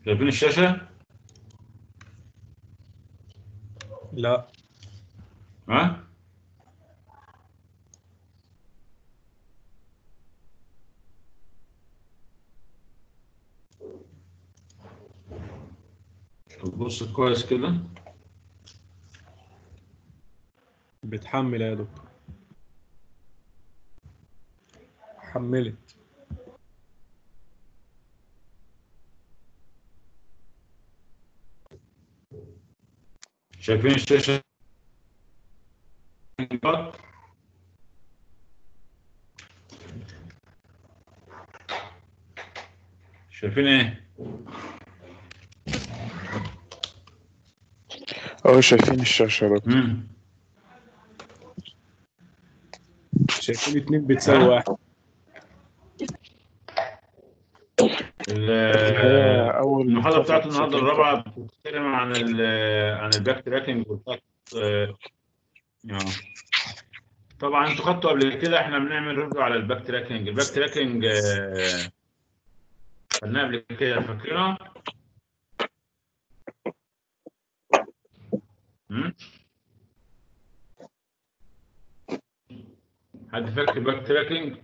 شايفين الشاشة؟ لا ها؟ بص كويس كده بتحمل يا دكتور حملت شايفين الشاشة؟ شايفين ايه؟ اه شايفين الشاشة يا دكتور مم. شايفين اتنين بتساوي واحد ال- هي أول المحاضرة مقاطعة بتاعت النهارده سكن. الرابعة بتتكلم عن ال عن الباك تراكنج والباك آه، آه. طبعا انتوا خدتوا قبل كده احنا بنعمل ريفيو على الباك تراكنج الباك تراكنج آه، خدناه قبل كده فاكرينها؟ مم؟ حد فاكر الباك تراكنج؟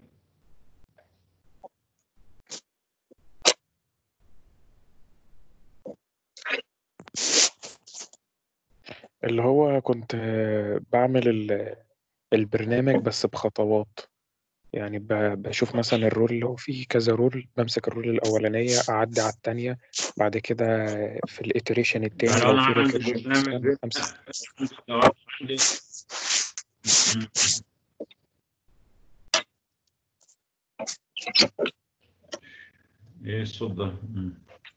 اللي هو كنت آه، بعمل ال- البرنامج بس بخطوات يعني ب- بشوف مثلا الرول اللي هو فيه كذا رول بمسك الرول الأولانية أعدي على التانية بعد كده في الإتريشن التاني يعني لو انا في عندي recursion برنامج أمسك آه، عندي مم. ايه الصوت ده؟ مم.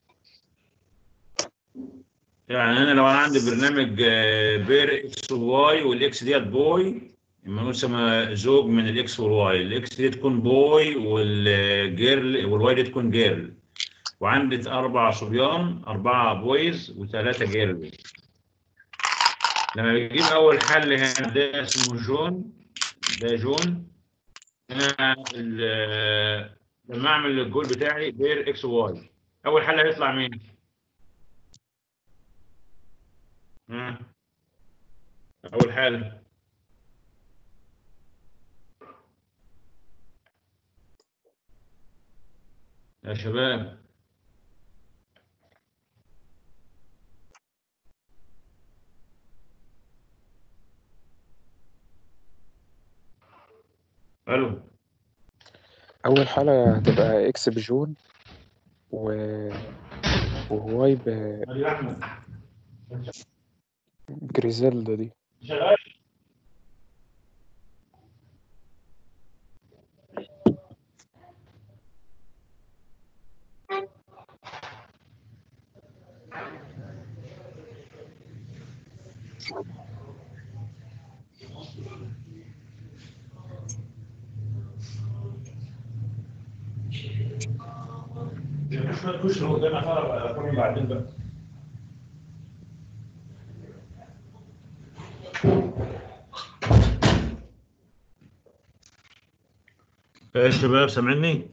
يعني انا لو انا عندي برنامج آه، بير اكس وواي والاكس ديت بوي لما نقول سما زوج من الاكس والواي الاكس دي تكون بوي والجيرل والواي دي تكون جيرل وعندي اربع صبيان اربعه بويز وثلاثه جيرل لما بجيب اول حل هنا ده اسمه جون ده جون هنا ال- لما اعمل الجول بتاعي بير اكس وواي اول حل هيطلع مين؟ مم. اول حاله يا شباب الو أول حالة هتبقى إكس بجون و... وواي بجريزيلدا دي شغال شوية كشري قدام أخرج بعدين بقى ايه يا شباب سامعني؟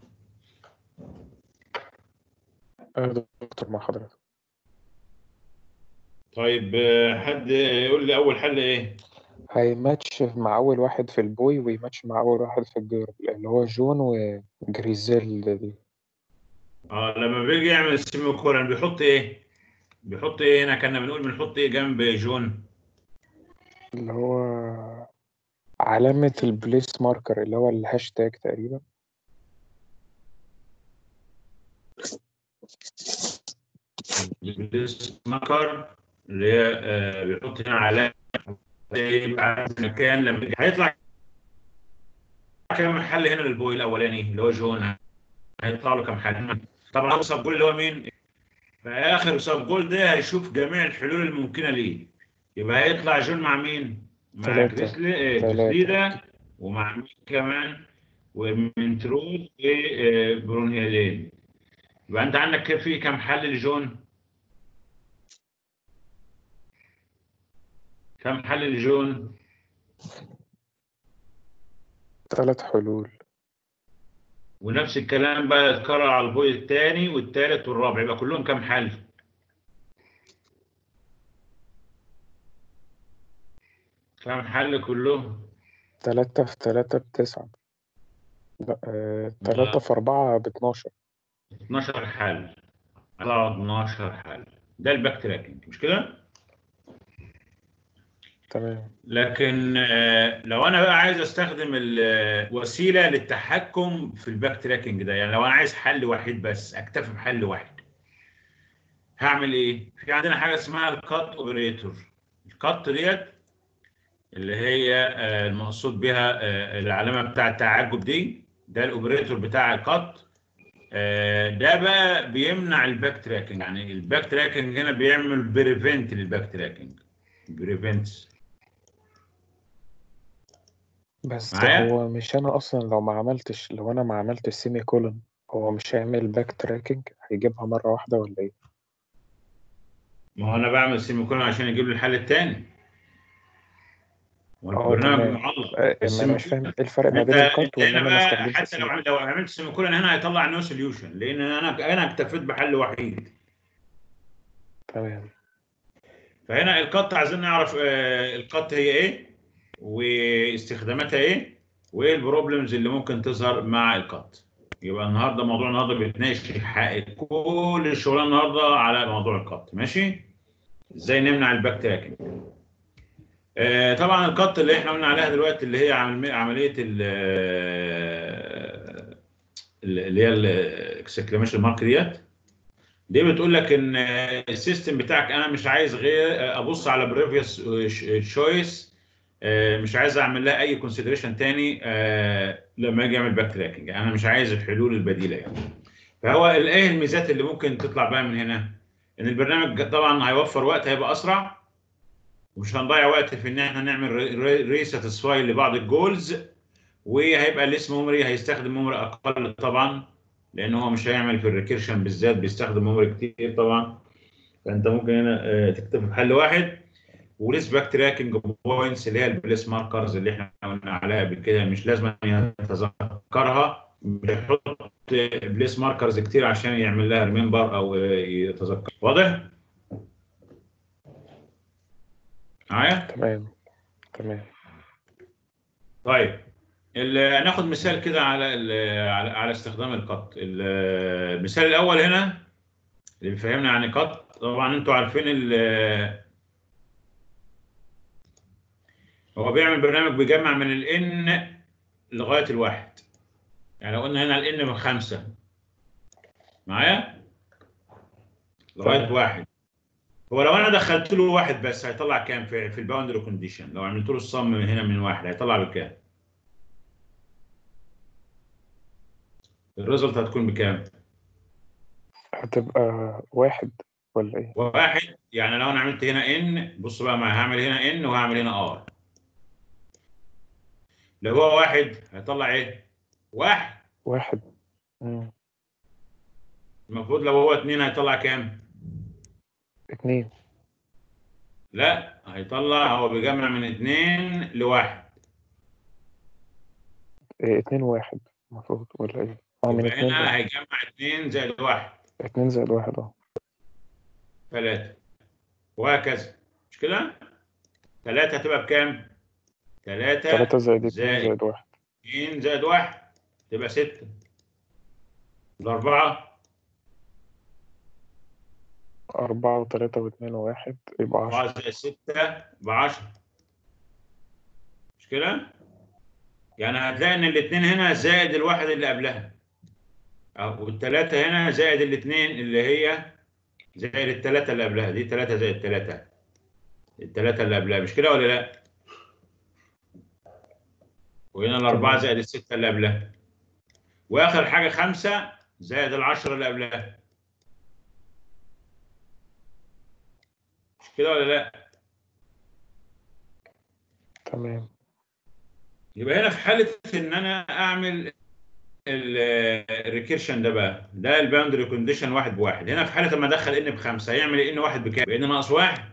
أه دكتور مع حضرتك طيب آه، حد يقول لي أول حل إيه؟ هيماتش مع أول واحد في البوي ويماتش مع أول واحد في الجيرل اللي هو جون وجريزيلدا دي اه لما بيجي يعمل سيمي كولن بيحط إيه؟ بيحط إيه هنا كنا بنقول بنحط إيه جنب جون؟ اللي هو علامة البليس ماركر اللي هو الهاشتاج تقريبا بليس ماركر اللي هي آه، بيحط هنا علامة يبقى عارف المكان لما يجي- هيطلع كم حل هنا للبوي الأولاني اللي هو جون هيطلع له كم حل؟ طبعا هو سب جول اللي هو مين؟ في آخر سب جول ده هيشوف جميع الحلول الممكنة ليه يبقى هيطلع جون مع مين؟ مع تلاتة. جريسلي آه، تلاتة. جريسليدا ومع مين كمان؟ ومنتروز وبرونهيلين يبقى أنت عندك في كم حل لجون؟ كم حل لجون؟ ثلاث حلول ونفس الكلام بقى يتكرر على البوي الثاني والثالث والرابع يبقى كلهم كام حل؟ كام حل كلهم؟ تلاتة في تلاتة بتسعة لا آه، تلاتة في أربعة باتناشر 12 حل على 12 حل ده الباك تراكنج مش كده؟ تمام لكن آه، لو انا بقى عايز استخدم الوسيله للتحكم في الباك تراكنج ده يعني لو انا عايز حل وحيد بس اكتفي بحل واحد هعمل ايه؟ في عندنا حاجه اسمها الكات اوبريتور الكات ديت اللي هي آه، المقصود بها آه، العلامه بتاع التعجب دي ده الاوبريتور بتاع الكات آه، ده بقى بيمنع الباك تراكنج يعني الباك تراكنج هنا بيعمل بريفنت للباك تراكنج بريفنتس بس معايا؟ هو مش أنا أصلا لو ما عملتش لو أنا ما عملتش سيمي كولون هو مش هيعمل باك تراكنج هيجيبها مرة واحدة ولا إيه؟ ما هو انا بعمل سيمي كولون عشان يجيب لي الحل الثاني اه والبرنامج تمام معلق آه، ما أنا السيمي مش فاهم كولون إيه الفرق ما انت بين الكات انت وإن هنا أنا ما بقى استخدمش حتى لو السيمي لو عملت سيمي كولون هنا هيطلع نو سوليوشن لان انا انا اكتفيت بحل وحيد تمام فهنا القط عايزين نعرف آه، القط هي ايه واستخداماتها ايه وايه البروبلمز اللي ممكن تظهر مع القط يبقى النهارده موضوع النهارده بيتناقش حق كل الشغل النهارده على موضوع القط ماشي ازاي نمنع الباك تراكنج آه، طبعا القط اللي احنا قلنا عليها دلوقتي اللي هي عمل- عمليه ال- آه، اللي هي الاكسكليميشن مارك ديت دي بتقول لك ان السيستم بتاعك انا مش عايز غير ابص على بريفيوس تشويس مش عايز اعمل لها اي كونسيدريشن تاني آه، لما اجي اعمل باك تراكنج انا مش عايز الحلول البديله يعني فهو ايه الميزات اللي ممكن تطلع بقى من هنا ان البرنامج طبعا هيوفر وقت هيبقى اسرع ومش هنضيع وقت في ان احنا نعمل ريساتسفاي لبعض الجولز وهيبقى الليس ميموري هيستخدم ميموري اقل طبعا لان هو مش هيعمل في الريكيرشن بالذات بيستخدم ميموري كتير طبعا فانت ممكن هنا آه، تكتفي بحل واحد وليس باك تراكنج بوينتس اللي هي البليس ماركرز اللي احنا قلنا عليها قبل كده مش لازم يتذكرها بيحط بليس ماركرز كتير عشان يعمل لها ريمبر او آه، يتذكر واضح؟ معايا؟ تمام تمام طيب ال- ناخد مثال كده على ال- على على استخدام القط ال- المثال الاول هنا اللي بيفهمنا عن قط طبعا انتوا عارفين ال- هو بيعمل برنامج بيجمع من الان لغايه الواحد يعني لو قلنا هنا الان بخمسه معايا لغايه تمام. واحد هو لو انا دخلت له واحد بس هيطلع كام في في الباوندري كونديشن لو عملت له الصم من هنا من واحد هيطلع بكام؟ الريزلت هتكون بكام؟ هتبقى واحد ولا إيه؟ واحد يعني لو انا عملت هنا ان بص بقى ما هعمل هنا ان وهعمل هنا ار لو هو واحد هيطلع ايه؟ واحد واحد مم. المفروض لو هو اتنين هيطلع كام؟ اتنين لا هيطلع هو بيجمع من اتنين لواحد إيه اتنين واحد المفروض ولا إيه؟ اه من يبقى اتنين هنا لواحد. هيجمع اتنين زائد واحد اتنين زائد واحد اه ثلاثة وهكذا مش كده؟ ثلاثة هتبقى بكام؟ ثلاثة تلاتة زائد اتنين زائد. زائد واحد اتنين زائد واحد تبقى ستة الأربعة أربعة وتلاتة واتنين وواحد يبقى عشرة أربعة زائد ستة بعشرة مش كده؟ يعني هتلاقي إن الاتنين هنا زائد الواحد اللي قبلها أو والتلاتة هنا زائد الاتنين اللي هي زائد التلاتة اللي قبلها دي تلاتة زائد تلاتة التلاتة اللي قبلها مش كده ولا لأ؟ وهنا الأربعة تمام. زائد الستة اللي قبلها وآخر حاجة خمسة زائد العشرة اللي قبلها مش كده ولا لأ؟ تمام يبقى هنا في حالة إن أنا أعمل الريكيرشن ده بقى ده الباوندري كونديشن واحد بواحد هنا في حالة لما أدخل إن بخمسة هيعمل إن واحد بكام؟ بإن ناقص واحد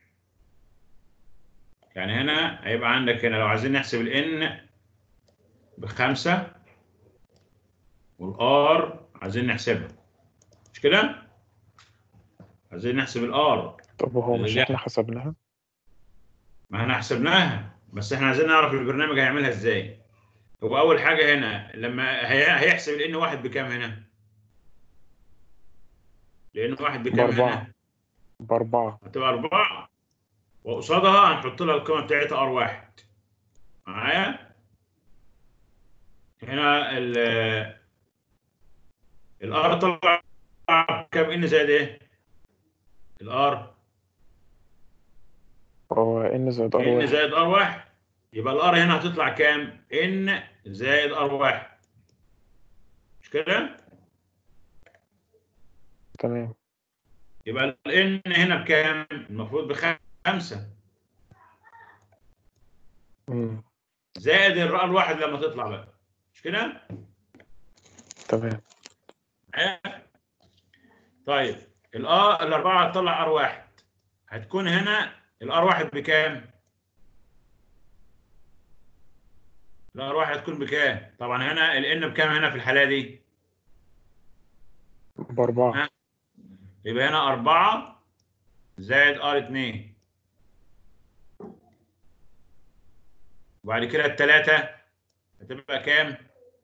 يعني هنا هيبقى عندك هنا لو عايزين نحسب الإن بخمسة والار عايزين نحسبها مش كده؟ عايزين نحسب الار طب وهو مش لا. احنا حسبناها ما احنا حسبناها بس احنا عايزين نعرف البرنامج هيعملها ازاي هو اول حاجه هنا لما هي- هيحسب الان واحد بكام هنا لان واحد بكام بأربعة. هنا بأربعة هتبقى أربعة وقصادها هنحط لها القيمة بتاعتها ار واحد معايا هنا ال الار طلع كام ان زائد ايه الار هو ان زائد ار ان واحد زائد ار واحد يبقى الار هنا هتطلع كام ان زائد ار واحد مش كده تمام يبقى الان هنا بكام المفروض بخمسة مم. زائد الار واحد لما تطلع بقى مش كده تمام طيب الار الاربعه هتطلع ار واحد هتكون هنا الار واحد بكام؟ الار واحد هتكون بكام؟ طبعا هنا الان بكام هنا في الحاله دي؟ بأربعة يبقى هنا 4 زائد ار 2 وبعد كده الثلاثه هتبقى كام؟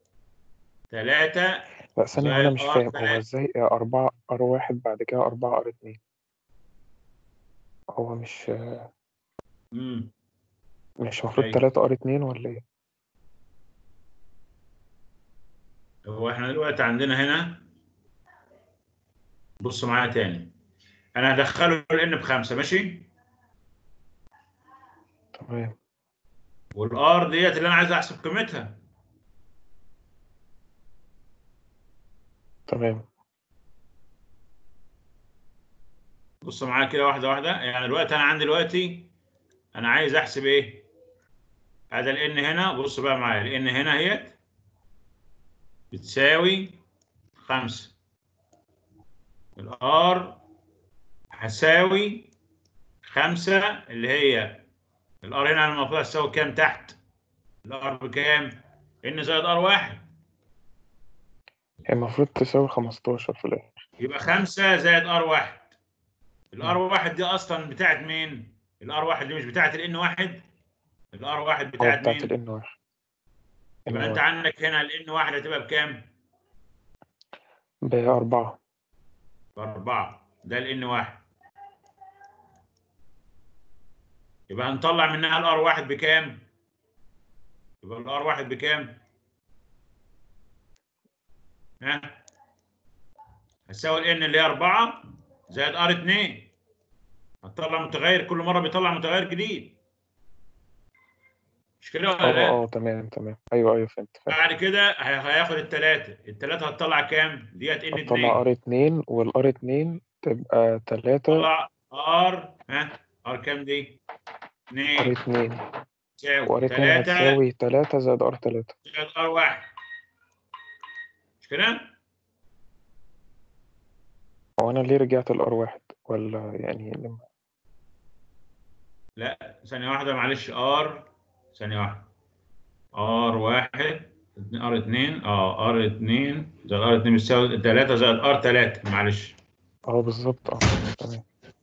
3 لا ثانية زائد أنا مش ار فاهم هو تلاتة. ازاي أربعة ار واحد بعد كده أربعة ار اتنين هو مش امم مش المفروض أيوة. تلاتة ار اتنين ولا ايه؟ هو احنا دلوقتي عندنا هنا بصوا معايا تاني انا هدخله الان بخمسه ماشي؟ تمام والار ديت اللي انا عايز احسب قيمتها تمام بص معايا كده واحده واحده يعني دلوقتي انا عندي دلوقتي انا عايز احسب ايه هذا الان هنا بص بقى معايا الان هنا اهيت بتساوي خمسة الار هتساوي خمسة اللي هي الار هنا المفروض هتساوي كام تحت الار بكام ان زائد ار واحد هي المفروض تساوي خمستاشر في الآخر يبقى خمسة زائد ار واحد الار واحد دي اصلا بتاعت مين الار واحد دي مش بتاعت الان واحد الار واحد هو بتاعت بتاعت مين الان واحد يبقى انت عندك هنا الان واحد هتبقى بكام بأربعة باربعة ده الان واحد يبقى هنطلع منها الار واحد بكام يبقى الار واحد بكام ها هتساوي الان اللي هي 4 زائد ار 2 هتطلع متغير كل مره بيطلع متغير جديد مش كده ولا اه لا؟ اه تمام تمام ايوه ايوه فهمت فهمت بعد كده هي- هياخد الثلاثه الثلاثه هتطلع كام ديت ان هتطلع 2 ار اتنين والار اتنين تبقى تلاتة طلع ار ها ار كام دي ار 2 اتنين تساوي وار اتنين 3 هتساوي تلاتة زائد ار تلاتة زائد ار 1 مش كده هو انا ليه رجعت الار واحد ولا يعني لما لا ثانيه واحده معلش ار ثانيه واحده ار 1 ار 2 اه ار 2 زائد ار 2 بيساوي 3 زائد ار 3 معلش اه بالظبط اه تمام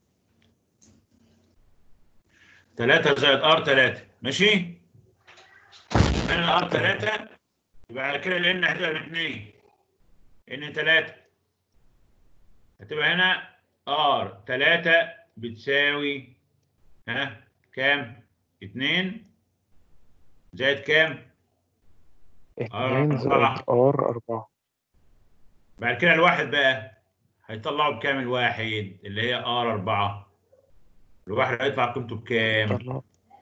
3 زائد ار 3 ماشي هنا ار 3 يبقى كده لان هتبقى ب 2 ان 3 هتبقى هنا ار 3 بتساوي ها كام 2 زائد كام اتنين زائد أربعة. ار أربعة بعد كده الواحد بقى هيطلعوا بكام الواحد اللي هي ار 4 الواحد هيطلع قيمته بكام طلع ار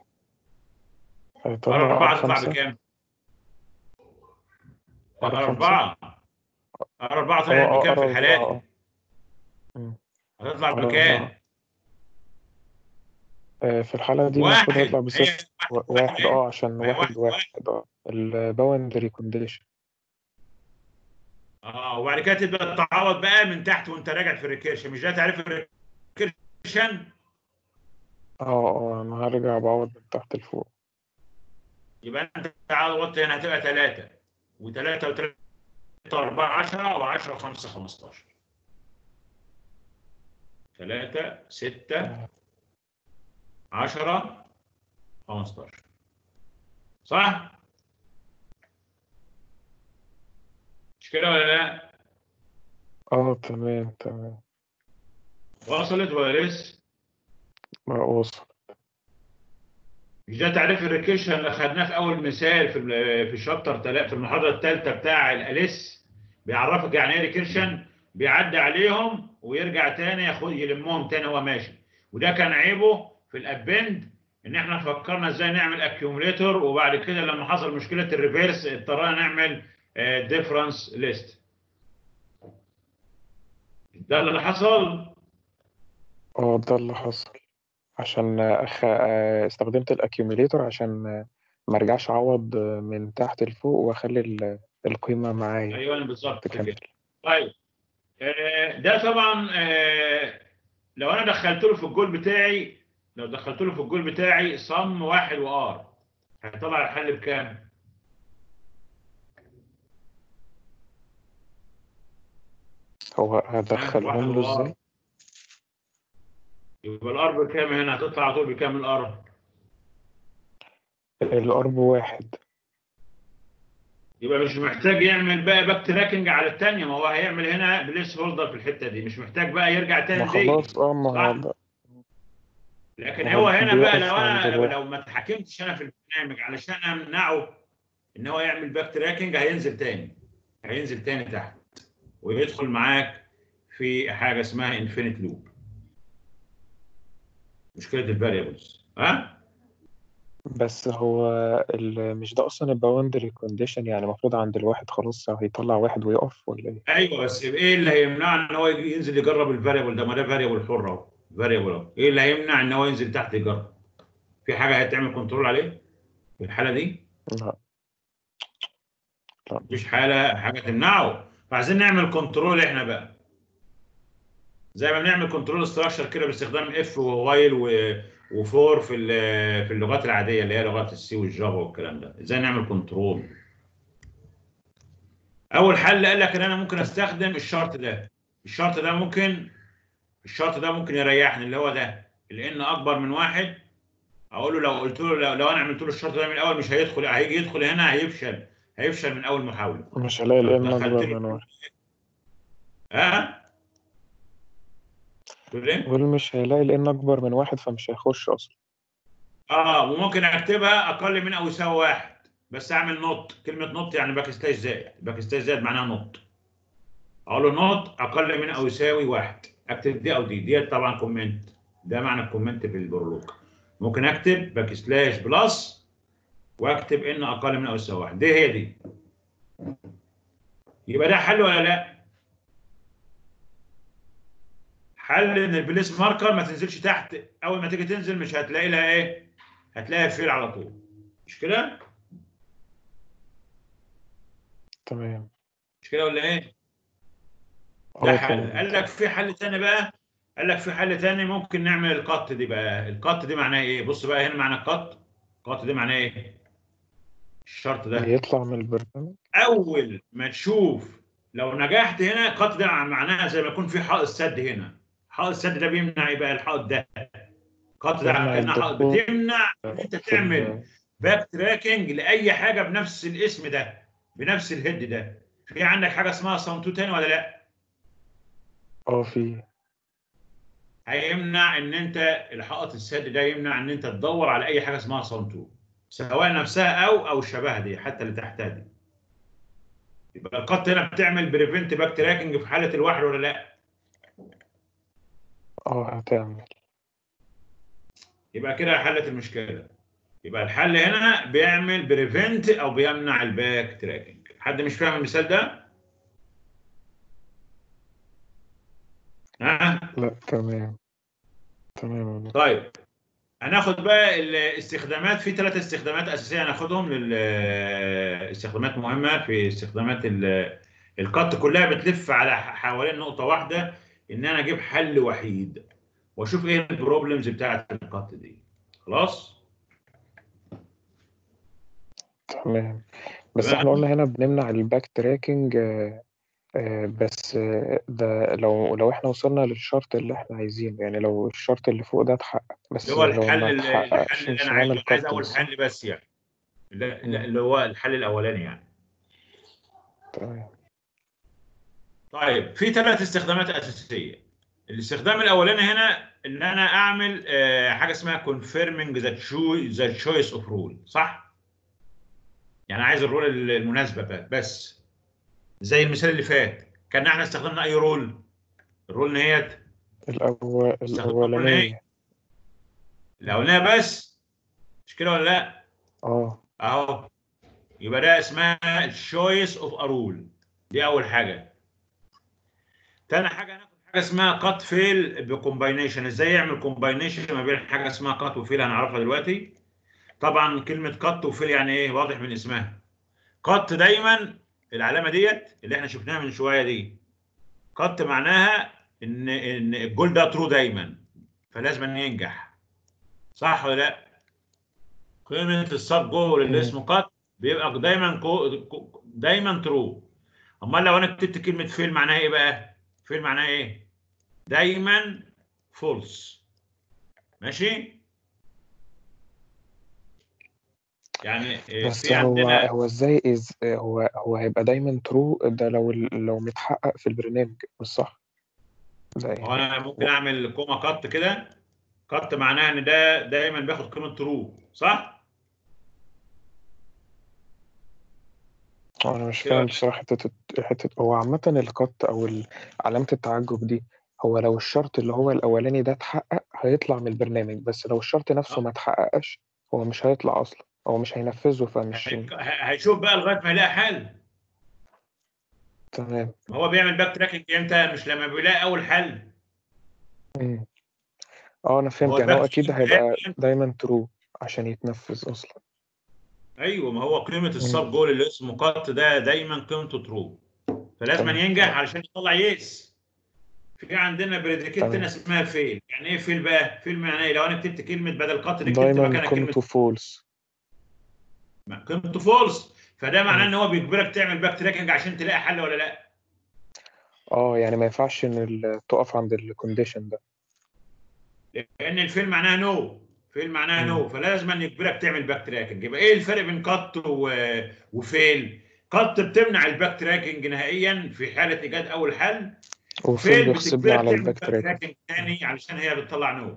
هيطلع 4 ار هتطلع خمسة بكام ار ار خمسة 4 ار 4 اه طلعت اه بكام ار في أربعة الحالات اه دي؟ مم. هتطلع ار بكام أربعة آه، في الحالة دي واحد المفروض هيطلع هي بصفر و- واحد واحد واحد اه عشان هي واحد واحد واحد اه الباوندري كونديشن اه وبعد كده تبدا تعوض بقى من تحت وانت راجع في الريكيرشن مش ده تعريف الريكيرشن اه اه انا هرجع بعوض من تحت لفوق يبقى انت عوضت هنا هتبقى 3 و3 و3 4 10 و10 5 15 3 6 10 15 صح؟ مش كده ولا لا؟ اه تمام تمام وصلت ولا لسه؟ ما وصل مش ده تعريف الريكيرشن اللي خدناه في اول مثال في ال- في الشابتر تلا- في المحاضره الثالثه بتاع الاليس بيعرفك يعني ايه ريكيرشن بيعدي عليهم ويرجع تاني ياخد يلمهم تاني وهو ماشي وده كان عيبه في الابند ان احنا فكرنا ازاي نعمل اكيوميليتور وبعد كده لما حصل مشكله الريفيرس اضطرينا نعمل ديفرنس ليست ده اللي حصل اه ده اللي حصل عشان أخ... آه، استخدمت الاكيوميليتور عشان آه، ما ارجعش اعوض آه، من تحت لفوق واخلي ال- القيمة معايا ايوه بالظبط كده تكمل طيب آه، ده طبعا آه، لو انا دخلت له في الجول بتاعي لو دخلت له في الجول بتاعي صم واحد وار هيطلع الحل بكام؟ هو هدخلهم له واحد ازاي يبقى الار بكام هنا؟ هتطلع على طول بكام الار؟ الارب واحد يبقى مش محتاج يعمل بقى باك تراكنج على الثانيه ما هو هيعمل هنا بليس هولدر في الحته دي مش محتاج بقى يرجع ما تاني دي خلاص اه ما صح؟ هو ده- لكن ما هو هو هنا بقى بيقف لو عند انا الواحد. لو ما اتحكمتش انا في البرنامج علشان امنعه ان هو يعمل باك تراكنج هينزل تاني هينزل تاني تحت ويدخل معاك في حاجه اسمها انفينيت لوب مشكله الفاريبلز ها بس هو ال... مش ده اصلا الباوندري كونديشن يعني المفروض عند الواحد خلاص هيطلع واحد ويقف ولا ايه ايوه بس ايه اللي هيمنع ان هو يجي- ينزل يجرب الفاريبل ده ما ده فاريبل حر اهو فاريبل اهو ايه اللي هيمنع ان هو ينزل تحت يجرب في حاجه هتعمل كنترول عليه في الحاله دي لا لا مفيش حاله حاجه تمنعه فعايزين نعمل كنترول احنا بقى زي ما بنعمل كنترول ستراكشر كده باستخدام اف ووايل وفور في ال- في اللغات العاديه اللي هي لغات السي والجافا والكلام ده ازاي نعمل كنترول اول حل قال لك ان انا ممكن استخدم الشرط ده الشرط ده ممكن الشرط ده ممكن يريحني اللي هو ده الان اكبر من واحد اقول له لو قلت له لو, لو انا عملت له الشرط ده من الاول مش هيدخل هيجي يدخل هنا هيفشل هيفشل من اول محاوله مش هلاقي الان دخلت اكبر له- من واحد ها تقول ايه؟ بقول مش هيلاقي الان اكبر من واحد فمش هيخش اصلا اه وممكن اكتبها اقل من او يساوي واحد بس اعمل نوت كلمه نوت يعني باك سلاش زائد باك سلاش زائد معناها نوت اقول له نوت اقل من او يساوي واحد اكتب دي او دي دي طبعا كومنت ده معنى الكومنت في البرولوج ممكن اكتب باك سلاش بلس واكتب ان اقل من او يساوي واحد دي هي دي يبقى ده حل ولا لا؟ حل ان البليس ماركر ما تنزلش تحت اول ما تيجي تنزل مش هتلاقي لها ايه؟ هتلاقيها فيل على طول مش كده؟ تمام مش كده ولا ايه؟ ده اه حل تمام قال لك في حل تاني بقى قال لك في حل تاني ممكن نعمل القط دي بقى القط دي معناه ايه؟ بص بقى هنا معنى القط القط دي معناه ايه؟ الشرط ده يطلع من البرنامج اول ما تشوف لو نجحت هنا القط ده معناها زي ما يكون في حائط سد هنا حائط السد ده بيمنع ايه بقى الحائط ده القط ده يمنع كانه حائط الدخول بتمنع ان انت في تعمل ال- باك تراكنج لاي حاجه بنفس الاسم ده بنفس الهيد ده في عندك حاجه اسمها صمتو تاني ولا لا اه في هيمنع ان انت الحائط السد ده يمنع ان انت تدور على اي حاجه اسمها صمتو سواء نفسها او او شبه دي حتى اللي تحتها دي يبقى القط هنا بتعمل بريفنت باك تراكنج في حاله الواحد ولا لا اه هتعمل يبقى كده حلت المشكله يبقى الحل هنا بيعمل بريفنت او بيمنع الباك تراكنج حد مش فاهم المثال ده ها لا تمام تمام يا دكتور. طيب هناخد بقى الاستخدامات في ثلاث استخدامات اساسيه هناخدهم للاستخدامات مهمه في استخدامات ال- القط كلها بتلف على ح- حوالين نقطه واحده ان انا اجيب حل وحيد واشوف ايه البروبلمز بتاعت القط دي خلاص تمام بس تمام؟ احنا قلنا هنا بنمنع الباك تراكنج آه، آه، بس آه، ده لو لو احنا وصلنا للشرط اللي احنا عايزينه يعني لو الشرط اللي فوق ده اتحقق بس اللي هو لو الحل ما اللي الحل اتحققش اللي مش انا عايزه هنعمل عايز كات اول صح؟ حل بس يعني لا لا مم. اللي هو الحل الاولاني يعني تمام طيب في ثلاث استخدامات اساسيه الاستخدام الاولاني هنا ان انا اعمل آه، حاجه اسمها confirming the choice the choice of rule صح يعني عايز الرول المناسبه ب- بس زي المثال اللي فات كان احنا استخدمنا اي رول الرول نهاية الأول استخدمنا الرول نهاية الأولانية الاولانيه بس مش كده ولا لا اه اهو يبقى ده اسمها choice of a rule دي اول حاجه تاني حاجه هناخد حاجه اسمها كات فيل بكومباينيشن ازاي يعمل كومباينيشن ما بين حاجه اسمها كات وفيل هنعرفها دلوقتي طبعا كلمه كات وفيل يعني ايه واضح من اسمها كات دايما العلامه ديت اللي احنا شفناها من شويه دي كات معناها ان ان الجول ده ترو دايما فلازم أن ينجح صح ولا لا قيمه السب جول اللي مم. اسمه كات بيبقى دايما كو كو- دايما ترو امال لو انا كتبت كلمه فيل معناها ايه بقى فيل معناها ايه دايما فولس ماشي يعني إيه، بس في هو عندنا هو ازاي إز هو هو هيبقى دايما ترو ده لو لو متحقق في البرنامج مش صح؟ زي هو انا ممكن اعمل كوما كات كده كات معناها ان ده دايما بياخد قيمه ترو صح انا مش كده فاهم ولا بصراحة حتة حتة هو عامة القط او ال- علامة التعجب دي هو لو الشرط اللي هو الاولاني ده اتحقق هيطلع من البرنامج بس لو الشرط نفسه آه. ما اتحققش هو مش هيطلع اصلا هو مش هينفذه فمش هي- هي- هيشوف بقى لغايه ما يلاقي حل تمام ما هو بيعمل باك تراكنج امتى مش لما بيلاقي اول حل مم. اه انا هو فهمت يعني هو الباك اكيد تراكنج هيبقى دايما دايما ترو عشان يتنفذ اصلا ايوه ما هو قيمه مم. السب جول اللي اسمه كات ده دايما قيمته ترو فلازم تمام ينجح علشان يطلع يس في عندنا بريديكيت تمام هنا اسمها فيل يعني ايه فيل بقى فيل معناه ايه لو انا كتبت كلمه بدل كات دي كتبت دايما مكانها كلمه قيمته فولس قيمته فولس فده معناه مم. ان هو بيجبرك تعمل باك تراكنج عشان تلاقي حل ولا لا اه يعني ما ينفعش ان ال- تقف عند الكونديشن ده لان الفيل معناها نو فيل معناها مم. نو فلازم أن يجبرك تعمل باك تراكنج يبقى ايه الفرق بين كات و... وفيل كات بتمنع الباك تراكنج نهائيا في حاله ايجاد اول حل وفيل فيل بيحسبني بتجبرك على تعمل الباك باك تراك تراكنج تاني علشان هي بتطلع نو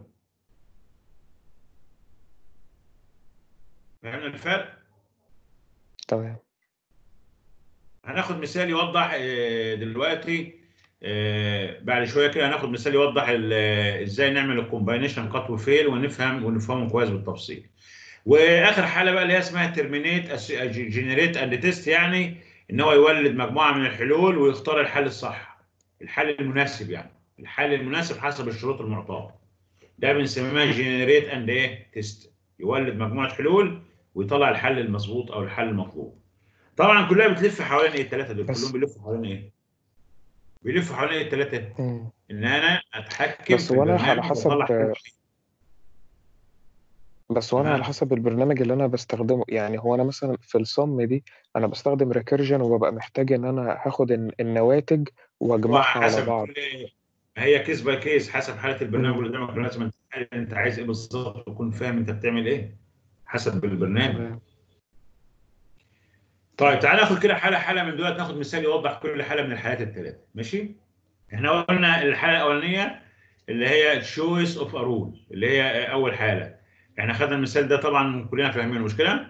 فهمنا الفرق؟ تمام هناخد مثال يوضح آه، دلوقتي آه، بعد شويه كده هناخد مثال يوضح ال- آه، ازاي نعمل الكومباينيشن كات وفيل ونفهم ونفهمه كويس بالتفصيل. واخر حاله بقى اللي هي اسمها ترمينيت جنريت اند تيست يعني ان هو يولد مجموعه من الحلول ويختار الحل الصح الحل المناسب يعني الحل المناسب حسب الشروط المعطاه. ده بنسميها جنريت اند ايه تيست يولد مجموعه حلول ويطلع الحل المظبوط او الحل المطلوب. طبعا كلها بتلف حوالين ايه الثلاثه دول بس- كلهم بيلفوا حوالين ايه بيلفوا حوالين ايه الثلاثه مم. ان انا اتحكم بس في هو أنا على البرنامج حسب- واطلع حل بس هو انا على تمام. حسب البرنامج اللي انا بستخدمه يعني هو انا مثلا في الصم دي انا بستخدم ريكيرجن وببقى محتاج ان انا هاخد الن- النواتج واجمعها على حسب بعض كل إيه؟ ما هي كيس باي كيس حسب حاله البرنامج مم. اللي قدامك لازم انت عارف انت عايز ايه بالظبط وتكون فاهم انت بتعمل ايه حسب البرنامج تمام طيب تعالى ناخد كده حاله حاله من دولت ناخد مثال يوضح كل حاله من الحالات الثلاثه ماشي احنا قلنا الحاله الاولانيه اللي هي choice اوف رول اللي هي اول حاله احنا خدنا المثال ده طبعا كلنا فاهمينه مش كده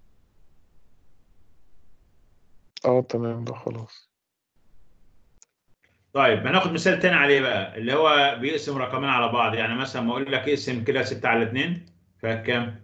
اه تمام ده خلاص طيب هناخد مثال تاني عليه بقى اللي هو بيقسم رقمين على بعض يعني مثلا ما اقول لك اقسم كده 6 على 2 فيها كام؟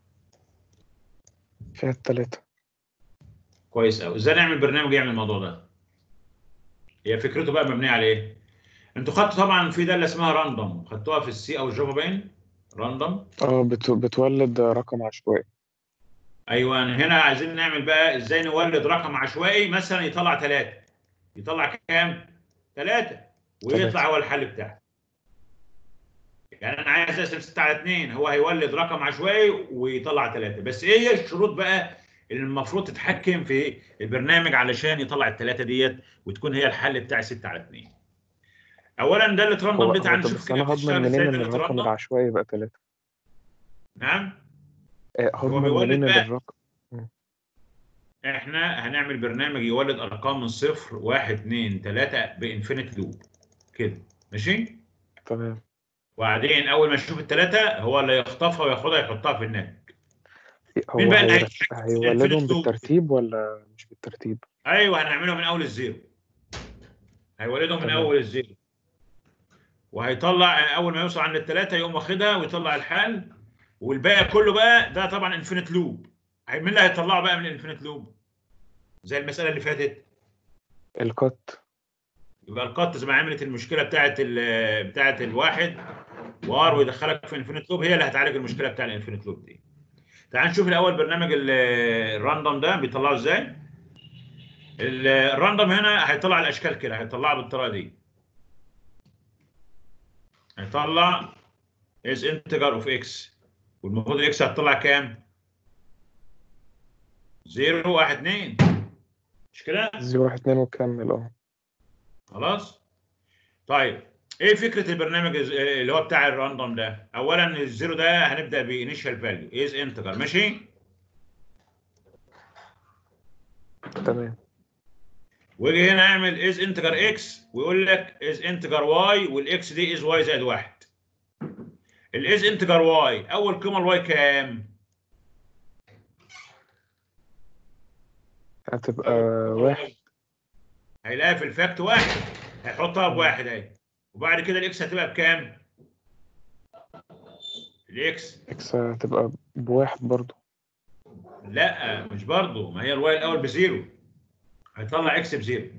فيها التلاتة كويس قوي ازاي نعمل برنامج يعمل الموضوع ده؟ هي فكرته بقى مبنيه على ايه؟ انتوا خدتوا طبعا في داله اسمها راندوم خدتوها في السي او الجافا باين راندوم اه بت... بتولد رقم عشوائي ايوه هنا عايزين نعمل بقى ازاي نولد رقم عشوائي مثلا يطلع ثلاثه يطلع كام؟ ثلاثه ويطلع تلاتة. هو الحل بتاعه يعني انا عايز اقسم 6 على 2 هو هيولد رقم عشوائي ويطلع ثلاثه بس ايه هي الشروط بقى اللي المفروض تتحكم في البرنامج علشان يطلع الثلاثه ديت وتكون هي الحل بتاع 6 على 2 اولا ده اللي هو تراندوم هو بتاعنا طب نشوف بس كده انا بتشتغل هضمن ازاي منين ده ان اللي الرقم تراندوم العشوائي يبقى تلاتة نعم آه، هو هضمن بيولد منين ان بقى الرقم احنا هنعمل برنامج يولد ارقام من صفر واحد اثنين ثلاثه بانفينيت لوب كده ماشي تمام وبعدين اول ما يشوف الثلاثه هو اللي يخطفها وياخدها يحطها في النت مين هو بقى اللي هيرت- هيتحكم في هيولدهم الانفينيت لوب بالترتيب ولا مش بالترتيب ايوه هنعمله من اول الزيرو هيولدهم من تمام. اول الزيرو وهيطلع اول ما يوصل عند الثلاثه يقوم واخدها ويطلع الحل والباقي كله بقى ده طبعا انفينيت لوب مين اللي هيطلعه بقى من الانفينيت لوب زي المساله اللي فاتت الكت يبقى القط زي ما عملت المشكله بتاعت ال بتاعت الواحد وار ويدخلك في انفينيت لوب هي اللي هتعالج المشكله بتاع الانفينيت لوب دي. تعال نشوف الاول برنامج ال- الراندوم ده بيطلعه ازاي. ال- الراندوم هنا هيطلع الاشكال كده هيطلعها بالطريقه دي. هيطلع از انتجر اوف اكس والمفروض الاكس هتطلع كام؟ 0 1 2 مش كده؟ زيرو واحد اتنين وكمل اه خلاص طيب ايه فكره البرنامج الز- اللي هو بتاع الراندوم ده اولا الزيرو ده هنبدا بانيشال فاليو از انتجر ماشي تمام ويجي هنا اعمل از انتجر اكس ويقول لك از انتجر واي والاكس دي از واي زائد واحد الاز انتجر واي اول قيمه الواي كام هتبقى واحد هيلاقيها في الفاكت واحد هيحطها بواحد اهي وبعد كده الاكس هتبقى بكام الاكس اكس هتبقى بواحد برضو لا مش برضه ما هي الواي الاول بزيرو هيطلع اكس بزيرو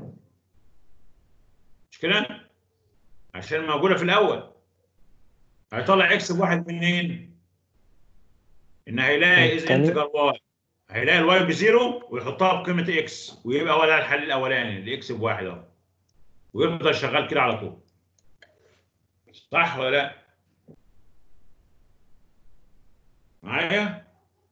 مش كده عشان موجوده في الاول هيطلع اكس بواحد منين ان هيلاقي از التاني. انتجر واي هيلاقي الواي بزيرو ويحطها بقيمه اكس ويبقى هو ده الحل الاولاني الاكس بواحد اهو ويفضل شغال كده على طول صح ولا لا معايا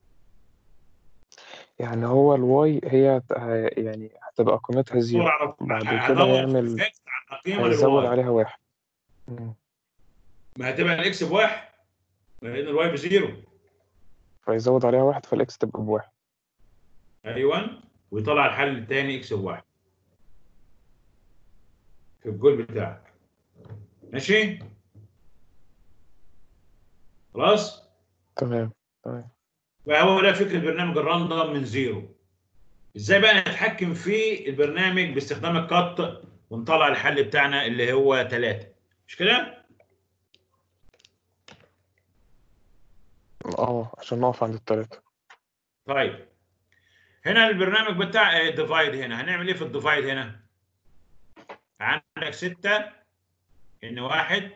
يعني هو الواي هي هت- ه- يعني هتبقى قيمتها زيرو دور على بعد كده هدور في يعمل الفاكت على قيمه هيزود للواي عليها واحد مم. ما هتبقى الاكس بواحد لان الواي بزيرو فيزود عليها واحد فالاكس تبقى بواحد ايوه ويطلع الحل الثاني اكس بواحد في الجول بتاعك ماشي خلاص تمام تمام فهو ده فكره برنامج الراندوم من زيرو ازاي بقى نتحكم في البرنامج باستخدام الكت ونطلع الحل بتاعنا اللي هو ثلاثة مش كده؟ اه عشان نقف عند التلاتة طيب هنا البرنامج بتاع ديفايد هنا هنعمل ايه في الديفايد هنا؟ عندك ستة ان واحد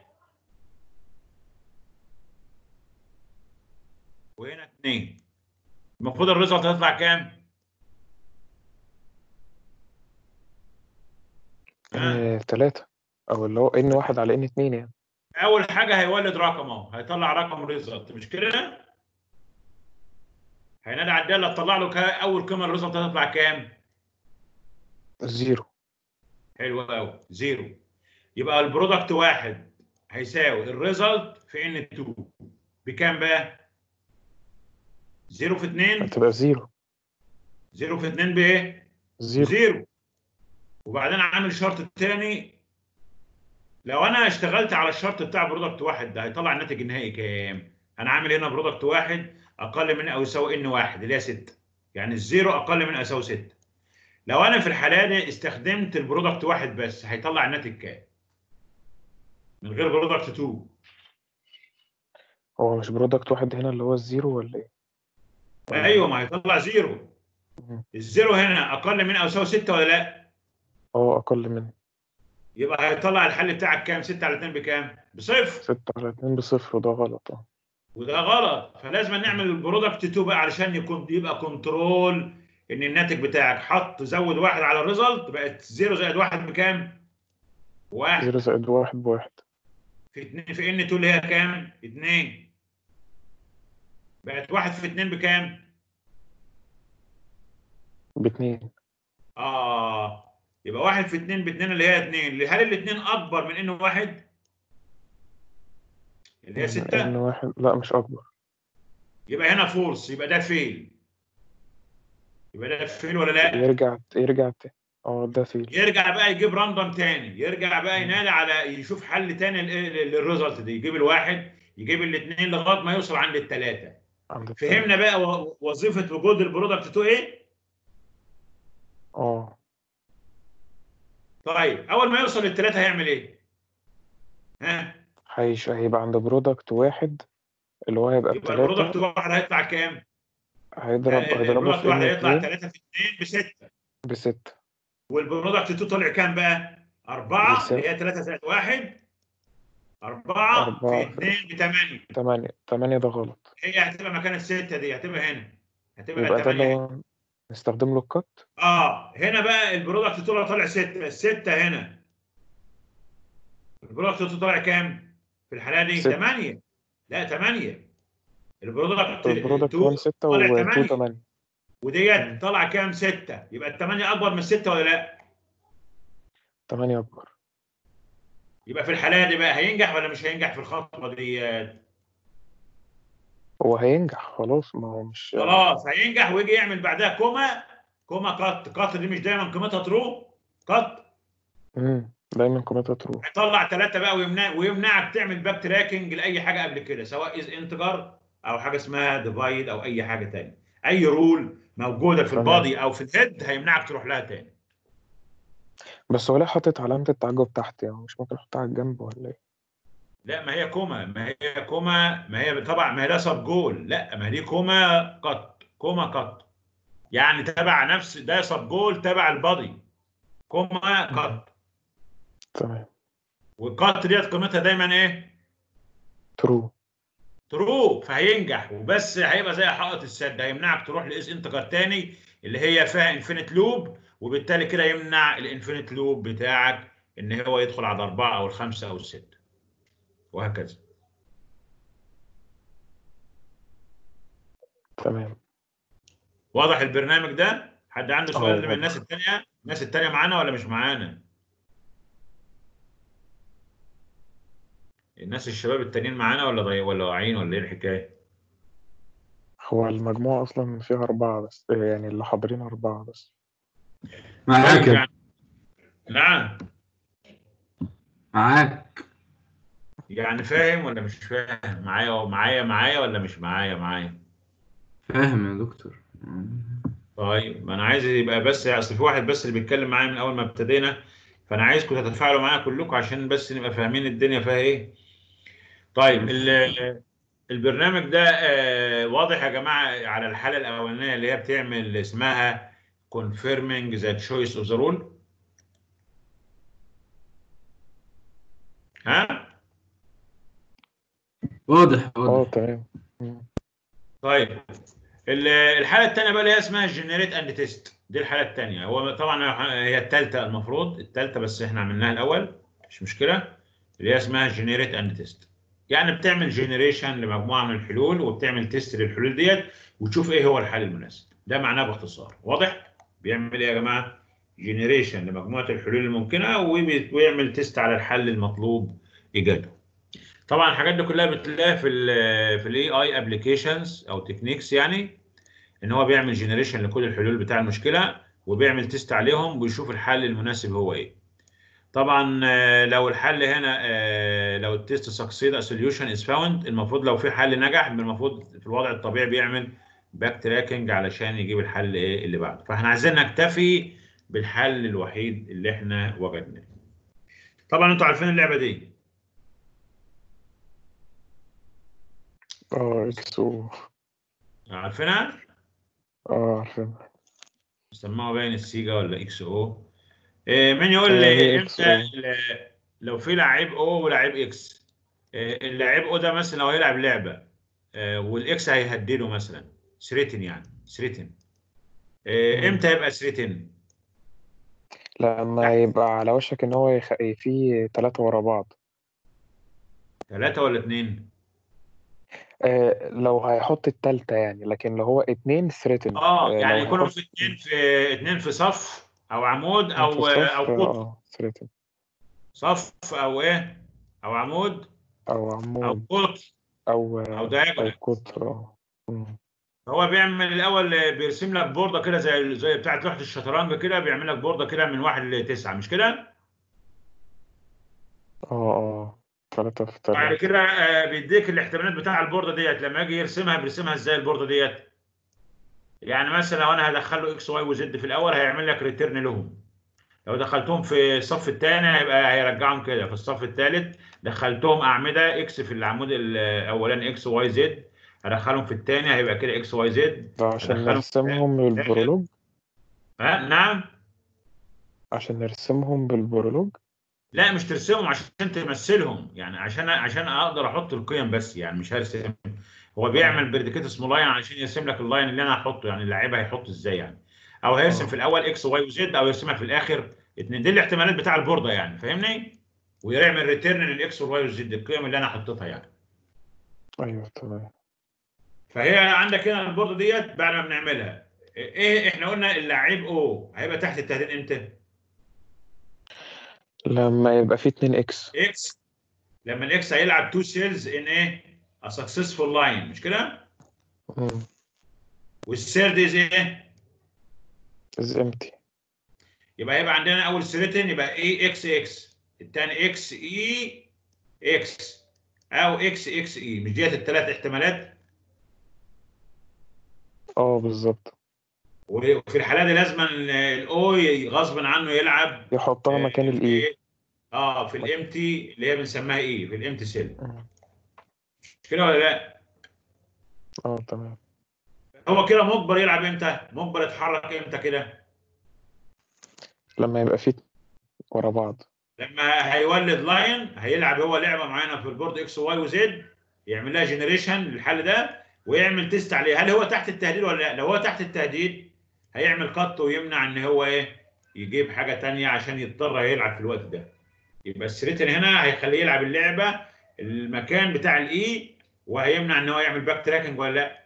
وهنا اثنين المفروض الريزلت هيطلع كام؟ ها؟ آه، تلاتة او اللي هو ان واحد على ان اتنين يعني اول حاجه هيولد رقم اهو هيطلع رقم ريزلت مش كده؟ هينادي على الداله تطلع له كا- اول قيمه الريزلت هتطلع كام؟ زيرو حلو قوي زيرو يبقى البرودكت واحد هيساوي الريزلت في ان 2 بكام بقى؟ زيرو في 2 هتبقى زيرو زيرو في 2 بايه؟ زيرو زيرو وبعدين عامل شرط تاني لو انا اشتغلت على الشرط بتاع برودكت واحد ده هيطلع الناتج النهائي كام؟ انا عامل هنا برودكت واحد اقل من او يساوي ان واحد اللي هي 6 يعني الزيرو اقل من او يساوي 6 لو انا في الحاله دي استخدمت البرودكت واحد بس هيطلع الناتج كام؟ من غير برودكت 2 هو مش برودكت واحد هنا اللي هو الزيرو ولا ايه؟ ايوه ما هيطلع زيرو مم. الزيرو هنا اقل من او يساوي 6 ولا لا؟ اه اقل من يبقى هيطلع الحل بتاعك كام؟ 6 على 2 بكام؟ بصفر ستة على اتنين بصفر وده غلط اه وده غلط فلازم نعمل البرودكت 2 بقى علشان يكون يبقى كنترول ان الناتج بتاعك حط زود واحد على الريزلت بقت 0 زائد واحد بكام؟ واحد زيرو زائد واحد بواحد في 2 في ان 2 اللي هي كام؟ 2 بقت واحد في 2 بكام؟ باتنين اه يبقى واحد في اتنين باتنين اللي هي اتنين هل الاتنين اكبر من انه واحد؟ اللي هي إن ستة واحد لا مش أكبر يبقى هنا فورس يبقى ده فيل يبقى ده فيل ولا لا؟ يرجع يرجع ت- اه ده فيل يرجع بقى يجيب راندوم تاني يرجع بقى ينادي على يشوف حل تاني لل- للريزلت دي يجيب الواحد يجيب الاثنين لغايه ما يوصل عند الثلاثه عند التاني. فهمنا بقى و- وظيفه وجود البرودكت 2 ايه؟ اه طيب اول ما يوصل للثلاثه هيعمل ايه؟ ها؟ هيش هيبقى عند برودكت واحد اللي هو هيبقى يبقى البرودكت بتلاتة واحد هيطلع كام؟ هيضرب هيضربه البرودكت في واحد ان هيطلع اتنين 3 في 2 بستة بستة والبرودكت 2 طلع كام بقى؟ أربعة بيساوي- اللي هي 3 زائد 1 أربعة أربعة في 2 بثمانية تمانية تمانية ده غلط هي هتبقى مكان الستة دي هتبقى هنا هتبقى يبقى ده 8 اللي هنا هو نستخدم له الكات اه هنا بقى البرودكت طلع طلع 6 الستة هنا البرودكت طلع كام؟ في الحالة دي ستة. 8 لا 8 البرودكت البرودكت 2 1 ستة طلع و 8. 2 تمانية وديت طلع كام 6 يبقى الثمانية أكبر من الستة ولا لا؟ تمانية أكبر يبقى في الحالة دي بقى هينجح ولا مش هينجح في الخطوة دي؟ هو هينجح خلاص ما هو مش خلاص هينجح ويجي يعمل بعدها كوما كوما كات كات دي مش دايما قيمتها ترو كات مم. دايما قيمتها تروح هيطلع ثلاثة بقى ويمنع ويمنعك تعمل باك تراكنج لأي حاجة قبل كده سواء از انتجر أو حاجة اسمها ديفايد أو أي حاجة تاني أي رول موجودة في تمام. البادي أو في الهيد هيمنعك تروح لها تاني بس هو ليه حاطط علامة التعجب تحت يعني مش ممكن احطها على الجنب ولا ايه؟ لا ما هي كوما ما هي كوما ما هي طبعا ما هي ده سب جول لا ما هي دي كوما كات كوما كات يعني تبع نفس ده سب جول تبع البادي كوما كات تمام والكات ديت قيمتها دايما ايه؟ ترو ترو فهينجح وبس هيبقى زي حائط السد هيمنعك تروح لاس انتجر تاني اللي هي فيها انفينيت لوب وبالتالي كده يمنع الانفينيت لوب بتاعك ان هو يدخل على الاربعه او الخمسه او السته وهكذا تمام واضح البرنامج ده حد عنده اه، سؤال من واضح. الناس التانيه الناس التانيه معانا ولا مش معانا الناس الشباب التانيين معانا ولا ضي... ولا واعيين ولا ايه الحكايه هو المجموعة أصلا فيها أربعة بس يعني اللي حاضرين أربعة بس معاك طيب يا- يعني نعم معاك يعني فاهم ولا مش فاهم معايا معايا معايا ولا مش معايا معايا فاهم يا دكتور طيب ما انا عايز يبقى بس اصل في واحد بس اللي بيتكلم معايا من اول ما ابتدينا فانا عايزكم تتفاعلوا معايا كلكم عشان بس نبقى فاهمين الدنيا فيها ايه طيب ال- البرنامج ده آه، واضح يا جماعه على الحاله الاولانيه اللي هي بتعمل اسمها confirming the choice of the rule ها واضح اه واضح تمام مم. طيب ال- الحاله الثانيه بقى اللي هي اسمها جنريت اند تيست دي الحاله الثانيه هو طبعا هي الثالثه المفروض الثالثه بس احنا عملناها الاول مش مشكله اللي هي اسمها جنريت اند تيست يعني بتعمل جنريشن لمجموعه من الحلول وبتعمل تيست للحلول ديت وتشوف ايه هو الحل المناسب ده معناه باختصار واضح بيعمل ايه يا جماعه جنريشن لمجموعه الحلول الممكنه وبي- ويعمل تيست على الحل المطلوب ايجاده طبعا الحاجات دي كلها بتلاقيها في ال في الاي اي ابلكيشنز او تكنيكس يعني ان هو بيعمل جنريشن لكل الحلول بتاع المشكله وبيعمل تيست عليهم ويشوف الحل المناسب هو ايه طبعا آه، لو الحل هنا آه، لو التيست سكسيد سوليوشن از فاوند المفروض لو في حل نجح المفروض في الوضع الطبيعي بيعمل باك تراكنج علشان يجيب الحل ايه اللي بعده فاحنا عايزين نكتفي بالحل الوحيد اللي احنا وجدناه طبعا انتوا عارفين اللعبه دي اه اكس او عارفينها اه عارفين سموها باين السيجا ولا اكس او إيه مين يقول آه، لي هي امتى XO. ال- لو في لعيب او ولاعيب اكس إيه اللاعب او ده مثلا لو هيلعب لعبه آه، والاكس هيهدده مثلا ثريتن يعني ثريتن إيه مم. امتى يبقى ثريتن لما يبقى على وشك ان هو يخ... فيه ثلاثة ورا بعض ثلاثة ولا اثنين آه لو هيحط التالتة يعني لكن لو هو اتنين ثريتن اه يعني لو يكونوا هيحط في اثنين في اثنين في صف او عمود في او الصف او قطر اه ثريتن صف او ايه او عمود أو او عمود قطر أو او أو دايجونال قطر اه مم. هو بيعمل الاول بيرسم لك بورده كده زي زي بتاعه لوحه الشطرنج كده بيعمل لك بورده كده من واحد لتسعه مش كده؟ اه اه تلاتة في بعد تلاتة كده آه، بيديك الاحتمالات بتاع البورده ديت لما يجي يرسمها بيرسمها ازاي البورده ديت؟ يعني مثلا لو انا هدخل له اكس واي وزد في الاول هيعمل لك ريتيرن لهم لو دخلتهم في الصف الثاني هيبقى هيرجعهم كده في الصف الثالث دخلتهم اعمده اكس في العمود الاولاني اكس واي زد هدخلهم في الثاني هيبقى كده اكس واي زد ده عشان هدخلهم نرسمهم بالبرولوج ها نعم عشان نرسمهم بالبرولوج لا مش ترسمهم عشان تمثلهم يعني عشان عشان اقدر احط القيم بس يعني مش هرسم هو بيعمل بريديكيت اسمه لاين عشان يرسم لك اللاين اللي انا هحطه يعني اللعيب هيحط ازاي يعني او هيرسم اه. في الاول اكس واي وزد او يرسمها في الاخر اتنين دي الاحتمالات بتاع البورده يعني فاهمني ويعمل ريتيرن للاكس والواي والزد القيم اللي انا حطيتها يعني أيوه تمام فهي عندك هنا البورده ديت بعد ما بنعملها ايه احنا قلنا اللعيب او هيبقى تحت التهديد امتى؟ لما يبقى في اتنين إكس اكس لما الاكس هيلعب تو سيلز ان ايه؟ ا سكسسفول لاين مش كده؟ مم. والثيرد از ايه؟ is empty يبقى هيبقى عندنا اول سيرتين يبقى اي اكس اكس الثاني اكس اي اكس او اكس اكس اي مش ديت الثلاث احتمالات اه بالظبط وفي الحاله دي لازم الاو غصب عنه يلعب يحطها مكان في الإي إيه؟ اه في الامتي اللي هي بنسميها ايه في الامتي سيل مم. مش كده ولا لا اه تمام هو كده مجبر يلعب امتى مجبر يتحرك امتى كده لما يبقى في ورا بعض لما هيولد لاين هيلعب هو لعبه معينه في البورد اكس واي وزد يعمل لها جنريشن للحل ده ويعمل تيست عليه هل هو تحت التهديد ولا لا لو هو تحت التهديد هيعمل قط ويمنع ان هو ايه يجيب حاجه تانية عشان يضطر يلعب في الوقت ده يبقى السريتن هنا هيخليه يلعب اللعبه المكان بتاع الاي وهيمنع ان هو يعمل باك تراكنج ولا لا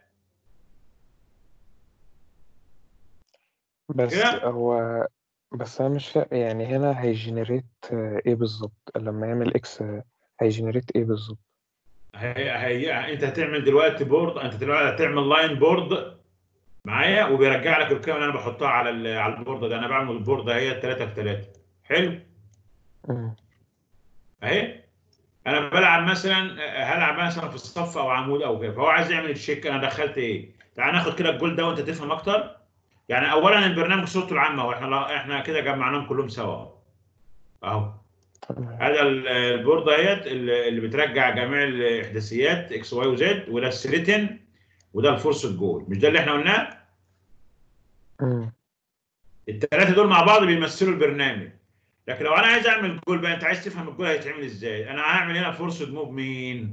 بس كده؟ هو بس انا مش فاهم يعني هنا هيجنريت ايه بالظبط لما يعمل اكس هيجنريت ايه بالظبط هي هي انت هتعمل دلوقتي بورد انت دلوقتي هتعمل لاين بورد معايا وبيرجع لك القيم اللي انا بحطها على ال- على البورده ده انا بعمل البورده هي 3 في 3 حلو مم. اهي انا بلعب مثلا هلعب مثلا في الصف او عمود او كده فهو عايز يعمل تشيك انا دخلت ايه تعال ناخد كده الجول ده وانت تفهم اكتر يعني اولا البرنامج صورته العامه واحنا لا- احنا كده جمعناهم كلهم سوا اهو تمام هذا ال- البورده اهيت اللي اللي بترجع جميع الاحداثيات اكس واي وزد وده السليتن وده الفورس جول مش ده اللي احنا قلناه مم. الثلاثه دول مع بعض بيمثلوا البرنامج لكن لو انا عايز اعمل جول بقى انت عايز تفهم الجول هيتعمل ازاي انا هعمل هنا فورس موف مين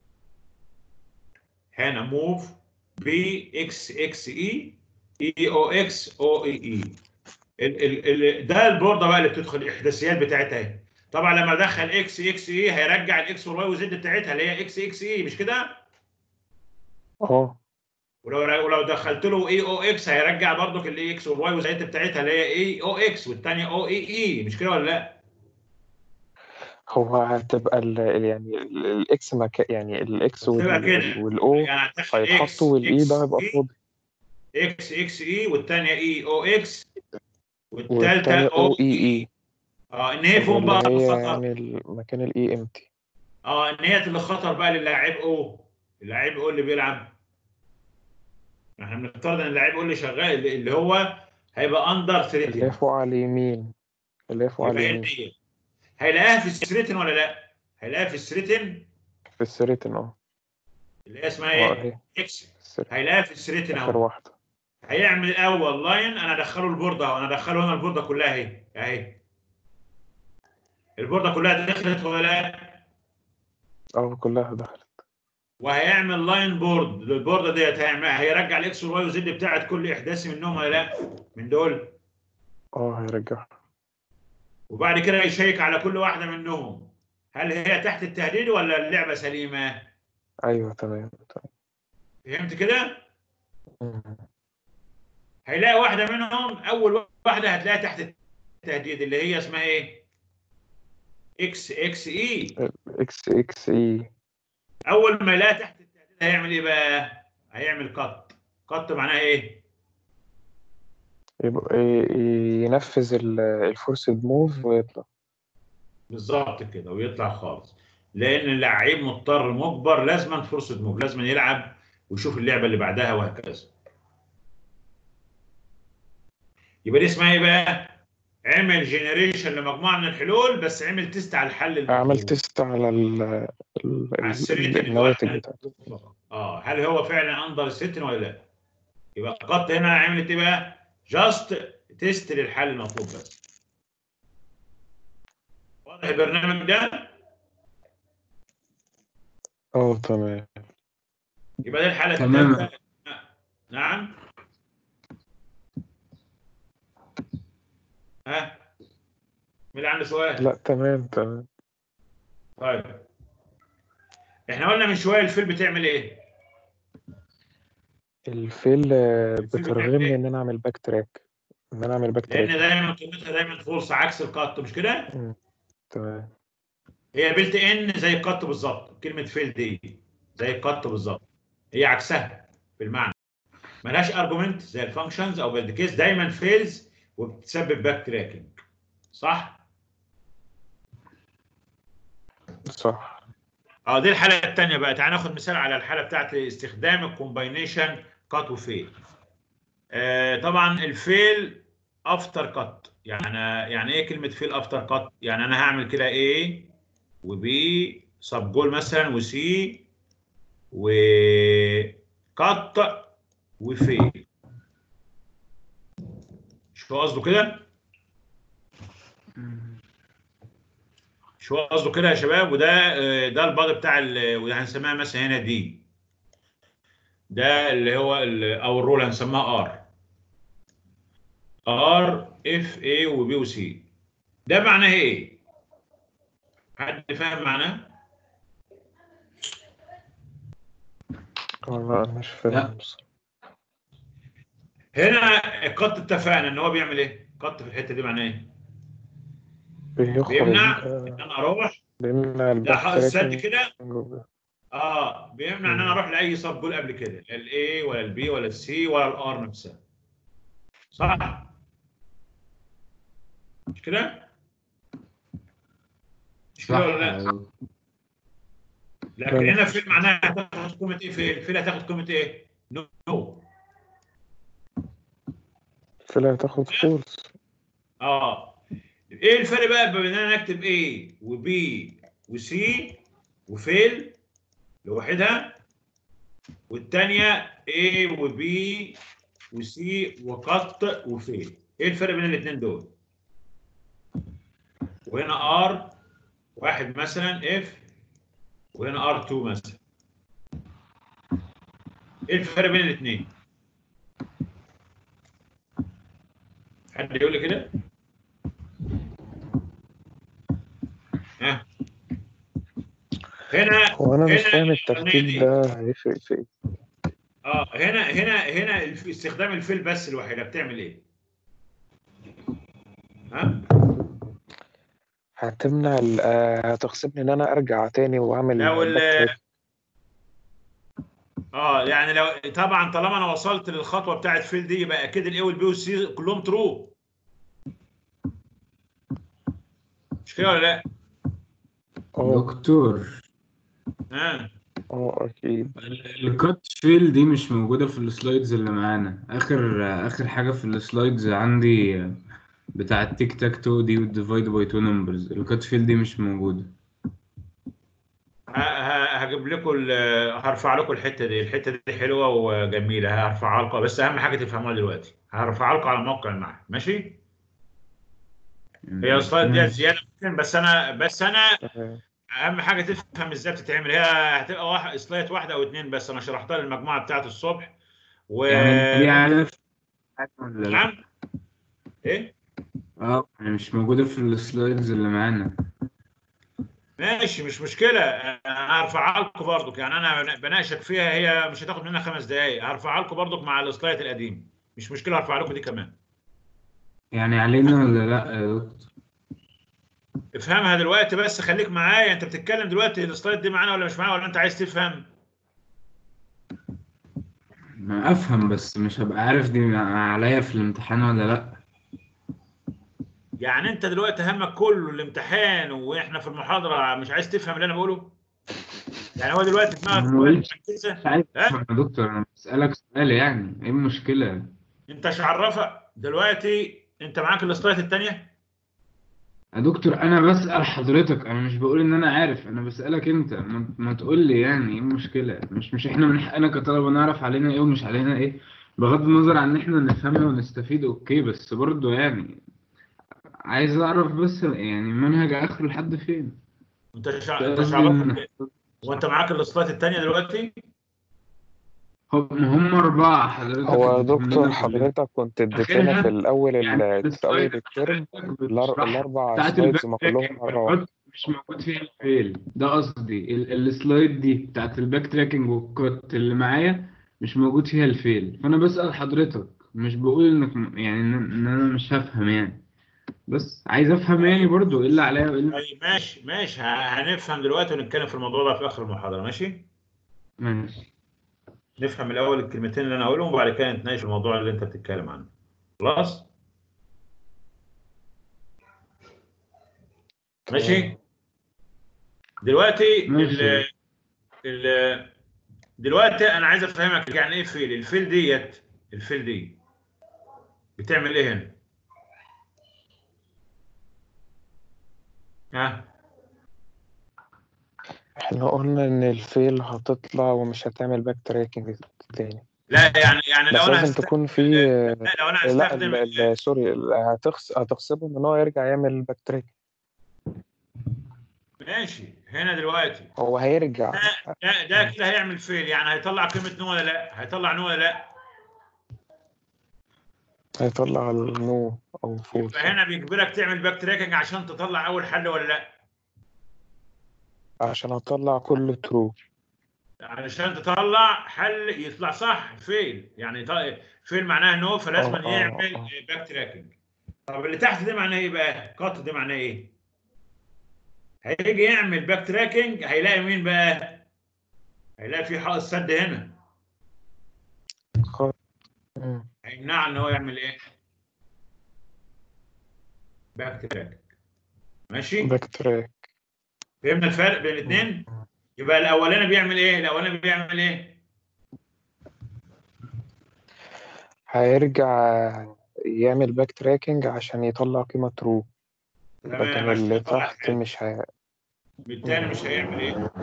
هنا موف بي اكس اكس اي اي او اكس او اي اي ال ال ال ده البورده بقى اللي بتدخل الاحداثيات بتاعتها اهي طبعا لما ادخل اكس اكس اي هيرجع الاكس والواي وزد بتاعتها اللي هي اكس اكس اي مش كده اه ولو ولو دخلت له اي او اكس هيرجع برضك الاي اكس والواي وزد بتاعتها اللي هي اي او اكس والثانيه او اي اي مش كده ولا لا هو هتبقى ال ال- يعني ال- الاكس مكان يعني الاكس هتبقى كده. والاو يعني هتدخل اكس هيتحطوا والاي ده هيبقى اكس فاضي اكس اكس اي والثانيه اي او اكس والثالثه والتانية او او اي اي اه ان هي فوق بقى اللي هي خطر يعني ال- مكان الاي امتي اه ان هي اللي خطر بقى للاعب او اللاعب او اللي بيلعب احنا بنفترض ان اللاعب او اللي شغال اللي هو هيبقى اندر اللي هي ثريتن فوق على اليمين اللي هي فوق على يبقى هي اليمين دي. هيلاقيها في الثريتن ولا لا؟ هيلاقيها في الثريتن في السريتن اه اللي هي اسمها اه ايه؟ اهي اكس السريتن هيلاقيها في الثريتن اخر اهو واحدة هيعمل اول لاين انا ادخله البورده اهو انا ادخله هنا البورده كلها اهي اهي البورده كلها دخلت ولا لا؟ اه كلها دخلت وهيعمل لاين بورد للبورده ديت هيعمل هيرجع الاكس والواي والزد بتاعت كل احداث منهم ولا لا؟ من دول اه هيرجعها وبعد كده يشيك على كل واحده منهم هل هي تحت التهديد ولا اللعبه سليمه؟ ايوه تمام تمام فهمت كده؟ مم. هيلاقي واحده منهم اول واحده هتلاقيها تحت التهديد اللي هي اسمها ايه؟ اكس اكس اي اكس اكس اي اول ما يلاقي تحت التهديد هيعمل ايه بقى؟ هيعمل قط قط معناها ايه؟ يبقى ي- ينفذ الفورسد موف ويطلع بالظبط كده ويطلع خالص لان اللعيب مضطر مجبر لازما فرصه موف لازما يلعب ويشوف اللعبه اللي بعدها وهكذا يبقى دي اسمها ايه بقى؟ عمل جنريشن لمجموعه من الحلول بس عمل تيست على الحل المطلوب. اعمل تيست على ال ال- على ال- السرير النواتج بتاعته اه هل هو فعلا اندر ستن ولا لا؟ يبقى قط هنا عملت ايه بقى؟ جاست تيست للحل المطلوب بس. واضح البرنامج ده؟ اه تمام يبقى ده الحاله تمام. الثالثه نعم ها مين اللي عنده سؤال؟ لا تمام تمام طيب احنا قلنا من شويه الفيل بتعمل ايه؟ الفيل آه، الفيل بتعمل بترغمني إيه؟ ان انا اعمل باك تراك ان انا اعمل باك لان تراك دايما قيمتها دايما فرصه عكس القط مش كده؟ مم. تمام هي بيلت ان زي القط بالظبط كلمه فيل دي زي القط بالظبط هي عكسها في المعنى ملهاش ارجومنت زي الفانكشنز او بيلد كيس دايما فيلز وبتسبب باك تراكنج صح؟ صح اه دي الحاله الثانيه بقى تعال ناخد مثال على الحاله بتاعت استخدام الكومباينيشن كات وفيل آه طبعا الفيل افتر كات يعني يعني ايه كلمه فيل افتر كات يعني انا هعمل كده A وبي سب جول مثلا وسي وكات وفيل شو قصده كده شو قصده كده يا شباب وده آه، ده البعد بتاع ال- وده هنسميها مثلا هنا دي ده اللي هو ال- او الرول هنسميها ار ار اف اي وبي وسي ده معناه ايه؟ حد فاهم معناه؟ اه لا انا مش لا. فاهم بصراحة. هنا القط اتفقنا ان هو بيعمل ايه؟ قط في الحته دي معناه ايه؟ بيخرج بيمنع آه، ان انا اروح بيمنع ده الباك حائط سد تراك كده اه بيمنع ان انا اروح لاي سب جول قبل كده لا الاي ولا البي ولا السي ولا الار نفسها صح مش كده مش صح كده ولا لا يا دكتور. لكن لا، هنا مفيش. فيل معناها هتاخد قيمه ايه فيل الفيل هتاخد قيمه ايه نو نو فلا هتاخد فولس اه ايه الفرق بقى بين ان انا اكتب A وبي وسي وفيل لوحدها والثانيه A وبي وسي وقط وفيل ايه الفرق بين الاثنين دول وهنا ار واحد مثلا اف وهنا ار 2 مثلا ايه الفرق بين الاثنين حد يقول لي كده ها هنا هو انا مش هنا فاهم الأغنية دي. الترتيب ده هيفرق في ايه اه هنا هنا هنا الف- استخدام الفيل بس الوحيده بتعمل ايه؟ ها؟ هتمنع ال- آه، هتغصبني ان انا ارجع تاني واعمل لو ال- باك تراك اه يعني لو طبعا طالما انا وصلت للخطوه بتاعت فيل دي يبقى اكيد الاي والبي والسي كلهم ترو مش كده ولا لا؟ اه دكتور ها اه اكيد الكات فيل دي مش موجودة في السلايدز اللي معانا آخر آخر حاجة في السلايدز عندي بتاع التيك تاك تو دي والديفايد باي تو نمبرز الكات فيل دي مش موجودة ه- ه- هجيب لكم ال- هرفع لكم الحته دي الحته دي حلوه وجميله هرفعها لكم بس اهم حاجه تفهموها دلوقتي هرفعها لكم على موقع المعهد ماشي؟ هي السلايد ديت زياده ممكن بس انا بس انا تمام اهم حاجه تفهم ازاي بتتعمل هي هتبقى واحد سلايد واحده او اتنين بس انا شرحتها للمجموعه بتاعت الصبح و يعني دي عارف ولا لا؟ نعم ايه اه يعني مش موجودة في السلايدز اللي معانا ماشي مش مشكله أنا هرفعها لكم برضك يعني انا بناقشك فيها هي مش هتاخد منها خمس دقائق هرفعها لكم برضك مع السلايد القديم مش مشكله هرفع لكم دي كمان يعني علينا ولا لا يا دكتور افهمها دلوقتي بس خليك معايا انت بتتكلم دلوقتي السلايد دي معانا ولا مش معانا ولا انت عايز تفهم ما افهم بس مش هبقى عارف دي عليا في الامتحان ولا لا يعني انت دلوقتي همك كله الامتحان واحنا في المحاضره مش عايز تفهم اللي انا بقوله يعني هو دلوقتي دماغك ما قلتش. مركزة. مش عايز ها؟ افهم يا دكتور انا بسألك سؤال يعني ايه المشكلة انت مش عرفك دلوقتي انت معاك السلايد الثانيه يا دكتور انا بسأل حضرتك انا مش بقول ان انا عارف انا بسألك انت ما, ما تقول لي يعني ايه المشكلة مش مش احنا من حقنا كطلبة نعرف علينا ايه ومش علينا ايه بغض النظر عن ان احنا نفهمها ونستفيد اوكي بس برضه يعني عايز اعرف بس يعني المنهج اخره لحد فين انت مش ع- انت مش عرفك وانت معاك السلايد الثانيه دلوقتي هم هم أربعة حضرتك هو اديتهم دكتور لنا كلهم. حضرتك كنت اديتنا آخرها في الأول يعني ال- في أول الترم الأر- الأربع سلايدز ما كلهم مرة واحدة مش موجود فيها الفيل ده قصدي ال- السلايد دي بتاعت الباك تراكنج والكت اللي معايا مش موجود فيها الفيل فانا بسأل حضرتك مش بقول انك م- يعني ان إن انا مش هفهم يعني بس عايز افهم يعني برضو ايه اللي عليا وايه اللي طيب ماشي ماشي ه- هنفهم دلوقتي ونتكلم في الموضوع ده في اخر المحاضره ماشي ماشي نفهم الاول الكلمتين اللي انا هقولهم وبعد كده نتناقش في الموضوع اللي انت بتتكلم عنه خلاص ماشي دلوقتي ماشي. ال ال دلوقتي انا عايز افهمك يعني ايه فيل الفيل ديت الفيل دي بتعمل ايه هنا ها احنا قلنا إن الفيل هتطلع ومش هتعمل باك تراكنج تاني لا يعني يعني بس لو انا لازم هست... تكون في لا لو انا لا هستخدم ال- ال- سوري ال- هتخص هتغصبه ان هو يرجع يعمل باك تراك ماشي هنا دلوقتي هو هيرجع ده ده كده هيعمل فيل يعني هيطلع قيمه نو ولا لا هيطلع نو ولا لا هيطلع النو او فولس فهنا بيجبرك تعمل باك تراكنج عشان تطلع اول حل ولا لا عشان اطلع كله ترو علشان تطلع حل يطلع صح فيل يعني ط- فيل معناها نو فلازم آه، آه، يعمل آه. باك تراكنج طب اللي تحت ده معناه ايه بقى قط ده معناه ايه هيجي يعمل باك تراكنج هيلاقي مين بقى هيلاقي في حائط سد هنا مم. هيمنع ان هو يعمل ايه باك تراكنج ماشي باك تراك فهمنا الفرق بين الاثنين يبقى الاولاني بيعمل ايه الاولاني بيعمل ايه هيرجع يعمل باك تراكنج عشان يطلع قيمة ترو تمام لكن عشان اللي يطلع تحت حل. مش هي... بالتالي مش هيعمل ايه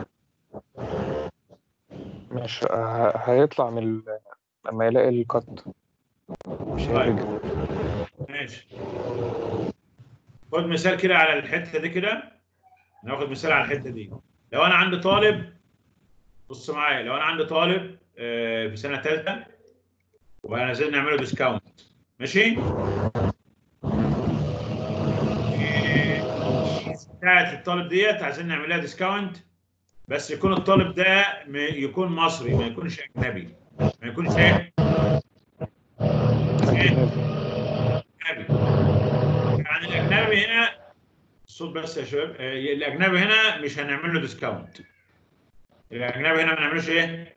مش ه- هيطلع من ال... لما يلاقي القط مش هيرجع ماشي خد مثال كده على الحته دي كده ناخد مثال على الحته دي لو انا عندي طالب بص معايا لو انا عندي طالب آه، في سنه ثالثه وعايزين نعمله ديسكاونت ماشي آه، بتاعت الطالب ديت عايزين نعملها ديسكاونت بس يكون الطالب ده م- يكون مصري ما يكونش اجنبي ما يكونش ايه أجنبي. اجنبي يعني الاجنبي هنا الصوت بس يا شباب آه، الاجنبي هنا مش هنعمل له ديسكاونت الاجنبي هنا ما نعملوش ايه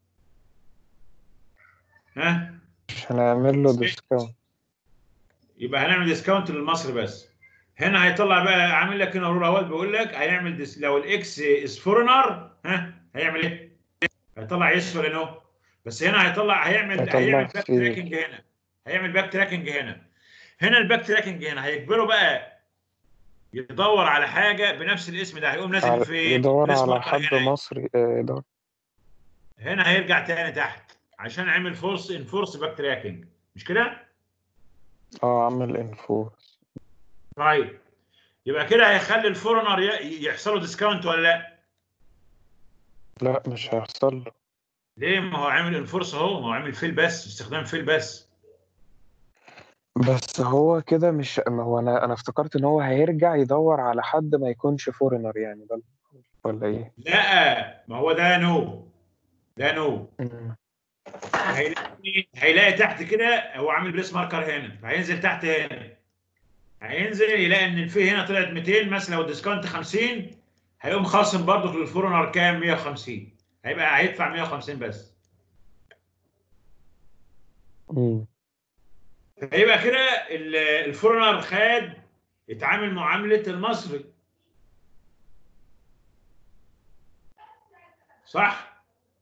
ها مش هنعمل له ديسكاونت يبقى هنعمل ديسكاونت للمصري بس هنا هيطلع بقى عامل لك هنا رول اهوت بيقول لك هيعمل ديس لو الاكس از فورنر ها هيعمل ايه؟ هيطلع يس ولا نو؟ بس هنا هيطلع هيعمل هيطلع هيعمل باك في- تراكنج هنا هيعمل باك تراكنج هنا هنا الباك تراكنج هنا هيجبره بقى يدور على حاجه بنفس الاسم ده هيقوم نازل على- في يدور الاسم على الأخضر حد هنا. مصري آه، يدور هنا هيرجع تاني تحت عشان عمل فورس انفورس باك تراكنج مش كده؟ اه عمل انفورس طيب يبقى كده هيخلي الفورنر ي- يحصل له ديسكاونت ولا لا؟ لا مش هيحصل له ليه ما هو عامل انفورس اهو ما هو عامل فيل بس استخدام فيل بس بس هو كده مش ما هو انا انا افتكرت ان هو هيرجع يدور على حد ما يكونش فورنر يعني ده ولا ايه لا ما هو ده نو ده نو مم. هيلاقي هيلاقي تحت كده هو عامل بليس ماركر هنا فهينزل تحت هنا هينزل يلاقي ان الفي هنا طلعت 200 مثلا لو الديسكاونت 50 هيقوم خاصم برضه في الفورنر كام 150 هيبقى هيدفع 150 بس مم. فيبقى كده ال- الفورنر خد اتعامل معامله المصري صح؟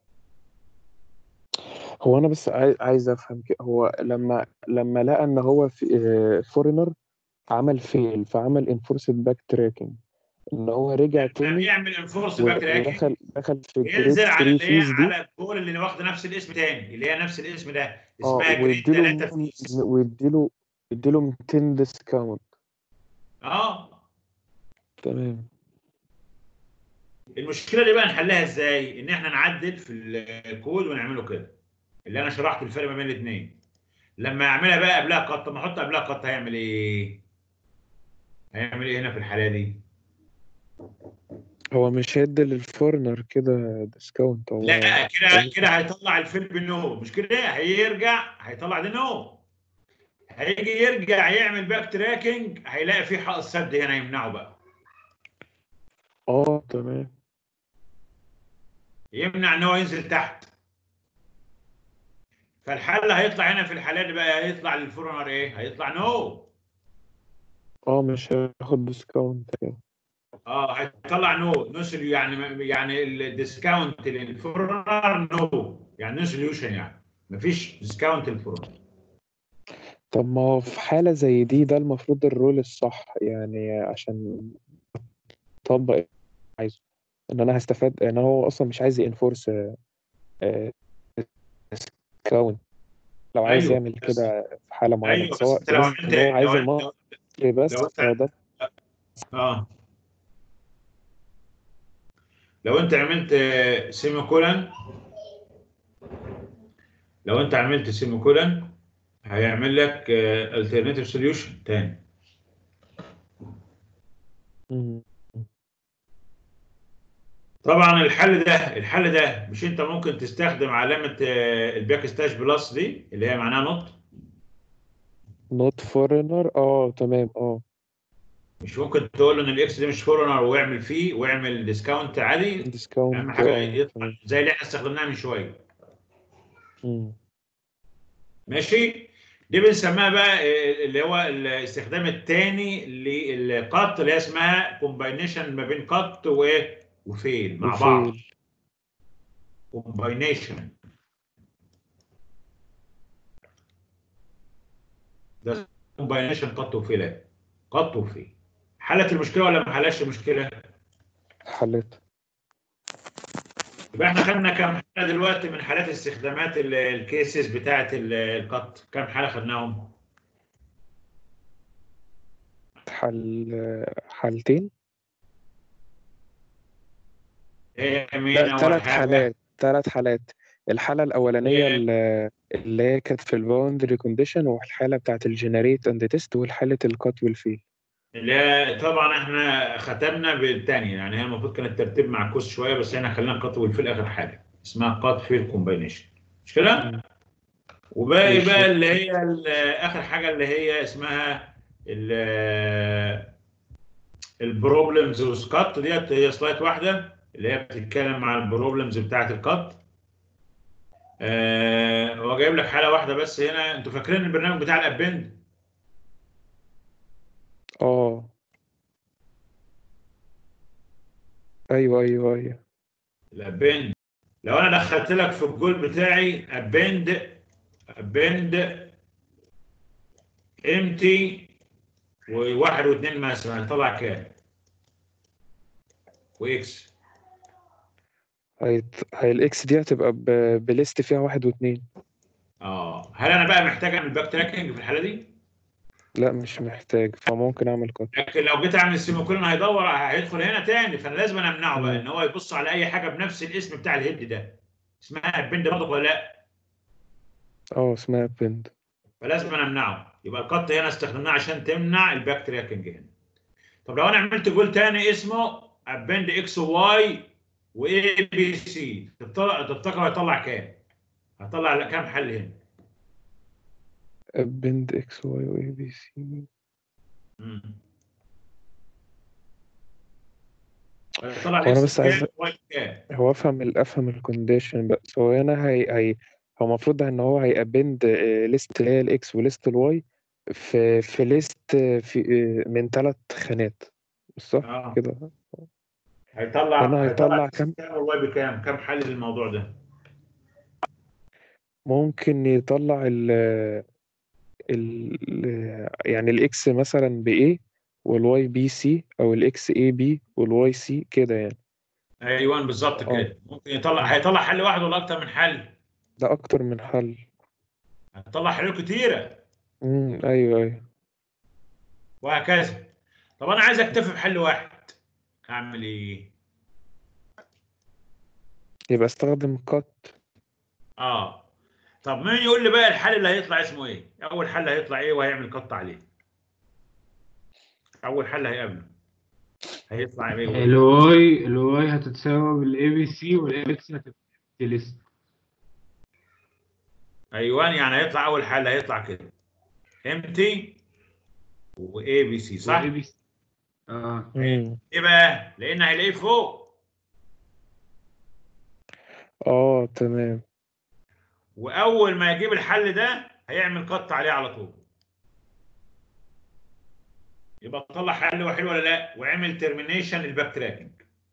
هو انا بس عاي- عايز افهم كده هو لما لما لقى ان هو في فورنر عمل فيل فعمل انفورسد باك تراكنج ان هو رجع لما تاني يعمل انفورس و- باك تراكنج ودخل دخل في جريد ينزل على 3 اللي هي فيز دي على الكول اللي واخده نفس الاسم تاني اللي هي نفس الاسم ده اه اسمها جريد ويديله 3 مين- فيز ويديله يديله 200 ديسكاونت اه تمام المشكله دي بقى نحلها ازاي؟ ان احنا نعدل في الكود ونعمله كده اللي انا شرحت الفرق ما بين الاثنين لما يعملها بقى قبلها قط ما احط قبلها قط هيعمل ايه؟ هيعمل ايه هنا في الحاله دي؟ هو مش هيدي للفورنر كده ديسكاونت هو لا كده كده هيطلع الفيلم بالنو مش كده هيرجع هيطلع ده نو هيجي يرجع يعمل باك تراكنج هيلاقي في حائط سد هنا يمنعه بقى اه تمام يمنع ان هو ينزل تحت فالحل هيطلع هنا في الحالات دي بقى هيطلع للفورنر ايه؟ هيطلع نو اه مش هياخد ديسكاونت كده اه هيطلع نو نو سوليو يعني يعني الديسكاونت للفورنر نو يعني نو سوليوشن يعني مفيش ديسكاونت للفورنر طب ما هو في حالة زي دي ده المفروض الرول الصح يعني عشان طبق عايزه ان انا هستفاد ان هو اصلا مش عايز ينفورس ديسكاونت لو عايز أيوه، يعمل بس- كده في حالة معينة ايوه بس بس هو انت لو بس عملت إن هو عايز لو المصري بس لو انت- هو ده اه لو انت عملت سيمي كولن لو انت عملت سيمي كولن هيعمل لك الترناتيف سوليوشن تاني مم. طبعا الحل ده الحل ده مش انت ممكن تستخدم علامه آه، الباك ستاش بلس دي اللي هي معناها نوت نوت فورنر اه تمام اه مش ممكن تقول له ان الاكس دي مش فورنر ويعمل فيه ويعمل ديسكاونت عادي اهم ديسكاونت حاجه اه يطلع تمام زي اللي احنا استخدمناها من شويه مم. ماشي دي بنسميها بقى آه، اللي هو الاستخدام الثاني للقط اللي هي اسمها كومباينيشن ما بين قط وايه وفيل مع بعض وفيل كومباينيشن ده كومباينيشن قط وفيل قط وفيل حلت المشكله ولا ما حلتش المشكله؟ حلت يبقى احنا خدنا كام حاله دلوقتي من حالات استخدامات ال- الكيسز بتاعه ال- القط كام حاله خدناهم؟ حل حالتين ايه مين لا اول ثلاث حاجه؟ حالات ثلاث حالات الحالة الأولانية إيه؟ اللي اللي هي كانت في الباوندري كونديشن والحالة بتاعت الجنريت اند تيست والحالة الكات والفيل اللي هي طبعا احنا ختمنا بالثانيه يعني هي المفروض كان الترتيب معكوس شويه بس احنا خلينا القط والفيل اخر حاجه اسمها قط فيل كومباينيشن مش كده؟ مم. وباقي ماشي. بقى اللي هي ال- اخر حاجه اللي هي اسمها البروبلمز والسكات ديت هي سلايد واحده اللي هي بتتكلم عن البروبلمز بتاعه الكات آه هو جايب لك حاله واحده بس هنا انتوا فاكرين البرنامج بتاع الابند اه ايوه ايوه ايوه الابند لو انا دخلت لك في الجول بتاعي ابند ابند امتي وواحد واثنين مثلا هيطلع كام؟ واكس هي هي الاكس دي هتبقى ب- بليست فيها واحد واتنين اه هل انا بقى محتاج اعمل باك تراكنج في الحاله دي؟ لا مش محتاج فممكن اعمل كات لكن لو جيت اعمل سيمي كولون هيدور هيدخل هنا تاني فانا لازم امنعه بقى مم. ان هو يبص على اي حاجه بنفس الاسم بتاع الهيد ده اسمها البند برضه ولا لا؟ اه اسمها بند فلازم امنعه يبقى القط هنا استخدمناه عشان تمنع الباك تراكنج هنا طب لو انا عملت جول تاني اسمه ابند اكس وواي واي بي سي تفتكر هيطلع كام؟ هيطلع كام حل هنا؟ بند اكس واي و اي بي سي مم. هيطلع هو أنا الإكس بس عايز- بكام وواي بكام؟ هو افهم ال- افهم الكونديشن بس هو هنا هي هي هو المفروض ان هو هيابند ليست اللي هي الاكس وليست الواي في في ليست في آه، من ثلاث خانات صح اه كده هيطلع هنا هيطلع الإكس كام؟ بكام والواي بكام؟ كام حل للموضوع ده؟ ممكن يطلع ال ال يعني الاكس مثلا ب A والواي بي سي او الاكس اي بي والواي سي كده يعني ايوه بالظبط اه. كده ممكن يطلع هيطلع حل واحد ولا اكتر من حل؟ ده اكتر من حل هتطلع حلول كتيره امم ايوه ايوه وهكذا طب انا عايز اكتفي بحل واحد اعمل ايه؟ يبقى استخدم كات اه طب مين يقول لي بقى الحل اللي هيطلع اسمه ايه؟ اول حل هيطلع ايه وهيعمل قط عليه؟ اول حل هيقابله هيطلع ايه؟ الواي الواي هتتساوى بالاي بي سي والاكس هتبقى ليست ايوه يعني هيطلع اول حل هيطلع كده امتي واي بي سي صح؟ والاي بي سي اه امم ايه بقى؟ لان هيلاقيه فوق اه تمام واول ما يجيب الحل ده هيعمل قط عليه على طول يبقى طلع حل وحلو ولا لا وعمل ترمينيشن للباك تراكنج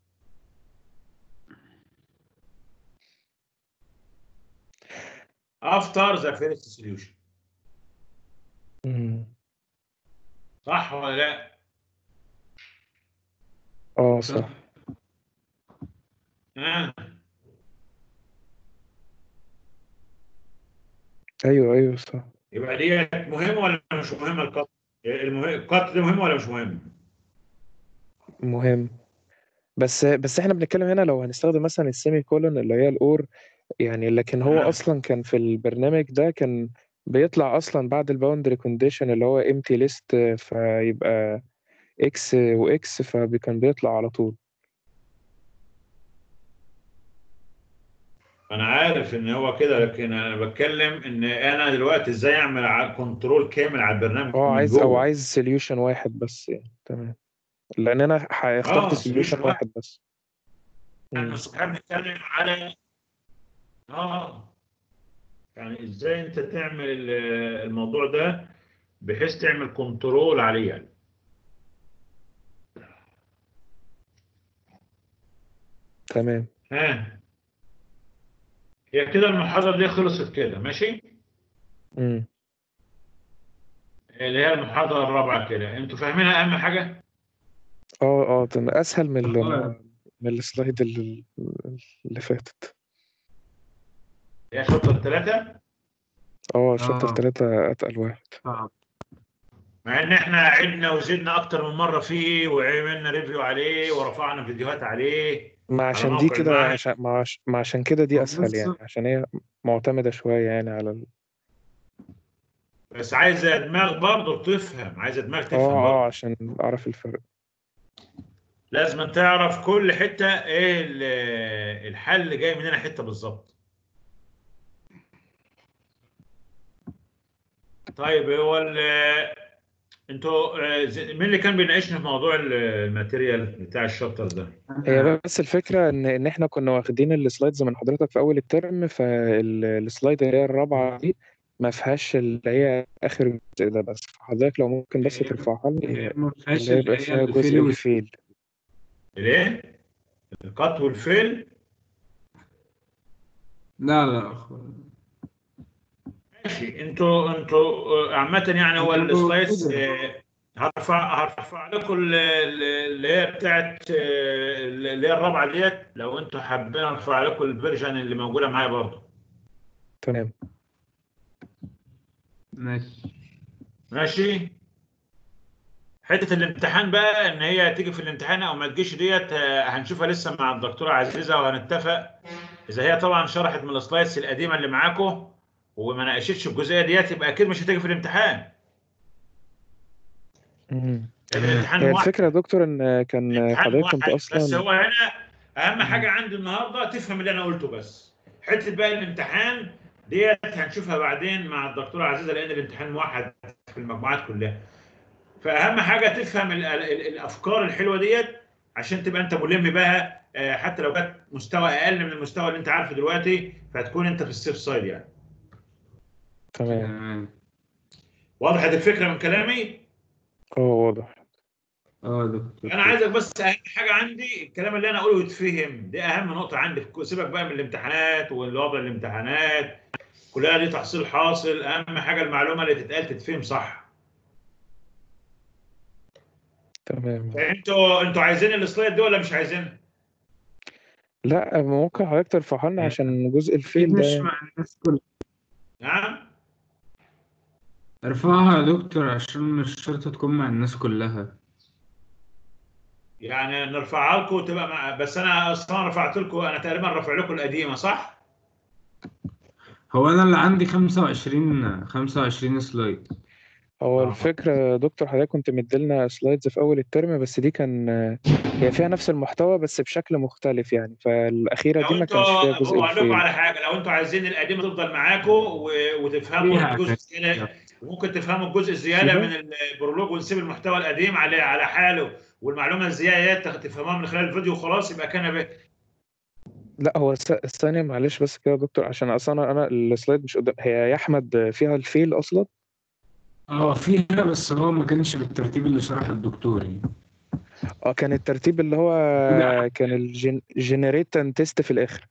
افتر ذا فيرست سوليوشن امم صح ولا لا اه صح ها ايوه ايوه صح يبقى دي مهمه ولا مش مهمه القط المهم القط ده مهم ولا مش مهم مهم بس بس احنا بنتكلم هنا لو هنستخدم مثلا السيمي كولون اللي هي الاور يعني لكن هو آه. اصلا كان في البرنامج ده كان بيطلع اصلا بعد الباوندري كونديشن اللي هو امتي ليست فيبقى اكس واكس فكان بيطلع على طول انا عارف ان هو كده لكن انا بتكلم ان انا دلوقتي ازاي اعمل ع- كنترول كامل على البرنامج اه من عايز او جوه. عايز سوليوشن واحد بس يعني تمام لان انا ح- اخترت آه، سوليوشن solution واحد بس احنا مم. صحيح بنتكلم على اه يعني ازاي انت تعمل ال- الموضوع ده بحيث تعمل كنترول عليه يعني تمام ها هي كده المحاضرة دي خلصت كده ماشي مم. اللي هي المحاضرة الرابعة كده انتوا فاهمينها اهم حاجة اه اه تمام اسهل من ال- آه. من السلايد اللي, اللي فاتت هي شابتر ثلاثة اه شابتر آه. ثلاثة اتقل واحد صعب مع ان احنا عدنا وزدنا اكتر من مرة فيه وعملنا ريفيو عليه ورفعنا فيديوهات عليه ما عشان موقع دي كده المعهد. عشان ما عش- ما عشان كده دي طب اسهل بص- يعني عشان هي معتمدة شوية يعني على ال... بس عايزة دماغ برضه تفهم عايزة دماغ اه تفهم اه برضه عشان اعرف الفرق لازم تعرف كل حتة ايه ال- الحل جاي مننا حتة بالظبط طيب هو ال- انتوا آه، زي- مين اللي كان بيناقشنا في موضوع ال- الماتيريال بتاع الشابتر ده؟ هي بس الفكرة ان ان احنا كنا واخدين السلايدز من حضرتك في اول الترم فالسلايد اللي هي الرابعة دي ما فيهاش اللي هي اخر جزء ده بس حضرتك لو ممكن بس هي- ترفعها لي ما فيهاش اللي هيبقى اللي هي فيها جزء الفيل وال- الفيل الايه؟ القط والفيل لا لا ماشي انتوا انتوا آه، عامة يعني هو انتوا السلايدز كده. آه، هرفع هرفع لكم ال- ال- اللي هي بتاعت آه، اللي هي الرابعة ديت لو انتوا حابين ارفع لكم الفيرجن اللي موجودة معايا برضه تمام ماشي ماشي حته الامتحان بقى ان هي تيجي في الامتحان او ما تجيش ديت آه، هنشوفها لسه مع الدكتوره عزيزه وهنتفق اذا هي طبعا شرحت من السلايدز القديمه اللي معاكم وما ناقشتش الجزئيه ديت يبقى اكيد مش هتيجي في الامتحان مم. الامتحان هي واحد الفكرة يا دكتور إن كان الامتحان حضرتك كنت واحد بس أصلا هو هنا اهم حاجه عندي النهارده تفهم اللي انا قلته بس حته بقى الامتحان ديت هنشوفها بعدين مع الدكتوره عزيزه لان الامتحان موحد في المجموعات كلها فاهم حاجه تفهم ال ال ال الافكار الحلوه ديت عشان تبقى انت ملم بها آه، حتى لو كانت مستوى اقل من المستوى اللي انت عارفه دلوقتي فهتكون انت في السيف سايد يعني تمام تمام وضحت الفكره من كلامي اه واضح اه دكتور انا عايزك بس اهم حاجه عندي الكلام اللي انا اقوله يتفهم دي اهم نقطه عندي سيبك بقى من الامتحانات والوضع الامتحانات كلها دي تحصيل حاصل اهم حاجه المعلومه اللي تتقال تتفهم صح تمام انتوا انتوا عايزين السلايد دي ولا مش عايزينها؟ لا ممكن حضرتك ترفعها لنا عشان جزء الفيل ده مش يعني. مع الناس كلها نعم ارفعها يا دكتور عشان مش شرط تكون مع الناس كلها يعني نرفعها لكم وتبقى مع... بس انا اصلا رفعت لكم انا تقريبا رافع لكم القديمه صح؟ هو انا اللي عندي 25 25 سلايد هو آه. الفكرة يا دكتور حضرتك كنت مديلنا سلايدز في أول الترم بس دي كان هي فيها نفس المحتوى بس بشكل مختلف يعني فالأخيرة لو دي ما انتوا كانش فيها جزء هو اقول لكم الفيل على حاجه لو انتوا عايزين القديمه تفضل معاكم و... وتفهموا فيها الجزء حاجات. الزياده وممكن تفهموا الجزء الزياده فيها؟ من البرولوج ونسيب المحتوى القديم على على حاله والمعلومه الزياده تفهموها من خلال الفيديو وخلاص يبقى كان ب... لا هو الس- الثانية معلش بس كده يا دكتور عشان أصلا أنا السلايد مش قدام هي يا أحمد فيها الفيل أصلا اه فيها بس هو ما كانش بالترتيب اللي شرحه الدكتور يعني اه كان الترتيب اللي هو لا. كان الجنريت اند تيست في الآخر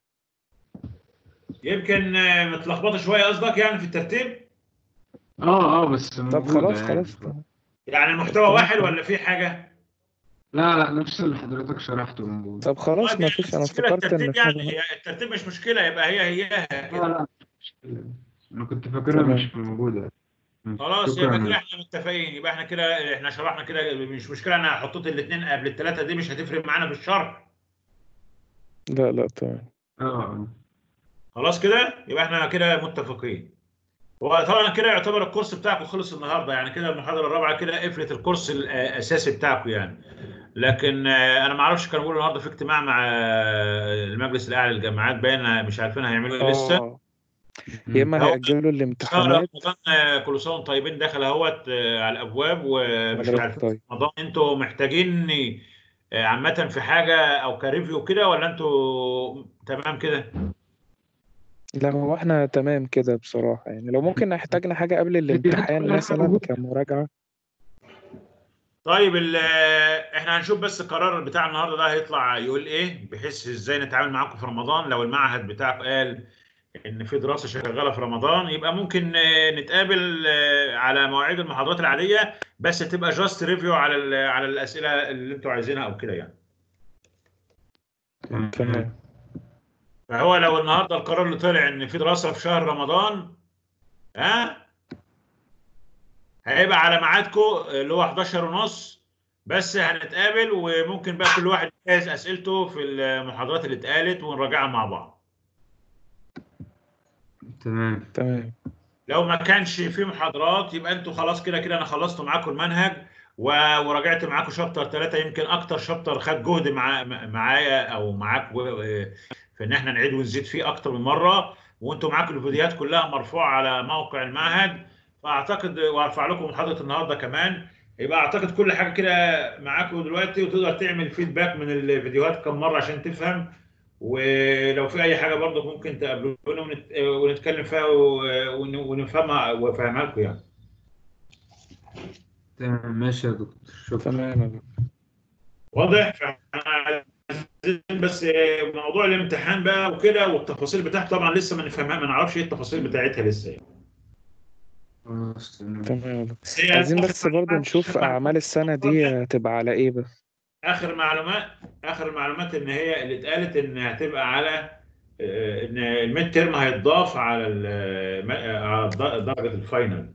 يمكن آه، متلخبطه شويه قصدك يعني في الترتيب اه اه بس طب موجودة خلاص يعني. خلاص يعني المحتوى واحد ولا في حاجه؟ لا لا نفس اللي حضرتك شرحته موجود طب خلاص طيب ما يعني فيش أنا مشكلة افتكرت إن الترتيب في حاجة يعني هي الترتيب مش مشكله يبقى هي هياها لا كده. لا مش مشكلة. انا كنت فاكرها تمام. مش موجودة خلاص شكراً. يبقى كده احنا متفقين يبقى احنا كده احنا شرحنا كده مش مشكله انا حطيت الاثنين قبل الثلاثه دي مش هتفرق معانا في الشرح لا لا تمام اه خلاص كده يبقى احنا كده متفقين وطبعا كده يعتبر الكورس بتاعكم خلص النهارده يعني كده المحاضره الرابعه كده قفلت الكورس الاساسي بتاعكم يعني لكن آه، انا ما اعرفش كانوا بيقولوا النهارده في اجتماع مع آه، المجلس الاعلى للجامعات باين مش عارفين هيعملوا ايه لسه اه يا اما هو- هيأجلوا شهر الامتحانات رمضان آه، كل سنه وانتم طيبين دخل اهوت آه، على الابواب ومش حضرتك عارفين طيب رمضان انتوا محتاجين آه، عامه في حاجه او كريفيو كده ولا انتوا تمام كده؟ لا هو احنا تمام كده بصراحة يعني لو ممكن احتاجنا حاجة قبل الامتحان كلها مثلا موجودة. كمراجعة طيب ال- احنا هنشوف بس القرار بتاع النهارده ده هيطلع يقول ايه بحيث ازاي نتعامل معاكم في رمضان لو المعهد بتاعك قال ان في دراسه شغاله في رمضان يبقى ممكن آه، نتقابل آه، على مواعيد المحاضرات العاديه بس تبقى جاست ريفيو على ال- على الاسئله اللي انتوا عايزينها او كده يعني تمام فهو لو النهارده القرار اللي طلع ان في دراسه في شهر رمضان ها هيبقى على ميعادكم اللي هو 11 ونص بس هنتقابل وممكن بقى كل واحد يجهز اسئلته في المحاضرات اللي اتقالت ونراجعها مع بعض تمام تمام لو ما كانش في محاضرات يبقى انتوا خلاص كده كده انا خلصت معاكم المنهج و- وراجعت معاكم شابتر ثلاثة يمكن اكتر شابتر خد جهد مع معايا او معاك و- في ان احنا نعيد ونزيد فيه اكتر من مره وانتوا معاكم الفيديوهات كلها مرفوعه على موقع المعهد فاعتقد وارفع لكم محاضره النهارده كمان يبقى اعتقد كل حاجه كده معاكم دلوقتي وتقدر تعمل فيدباك من الفيديوهات كم مره عشان تفهم ولو في اي حاجه برضه ممكن تقابلونا ونت- ونتكلم فيها و- ون- ونفهمها وافهمها لكم يعني تمام ماشي يا دكتور شكرا تمام يا دكتور. واضح فاحنا عايزين بس موضوع الامتحان بقى وكده والتفاصيل بتاعته طبعا لسه ما نفهمها ما نعرفش ايه التفاصيل بتاعتها لسه يعني. خلاص تمام تمام يا دكتور. بس هي عايزين آخر بس برضه معلومات- نشوف آخر أعمال السنة دي هتبقى على إيه بس اخر معلومات اخر المعلومات ان هي اللي اتقالت ان هتبقى على آه، ان الميد تيرم هيتضاف على ال- على درجه الفاينل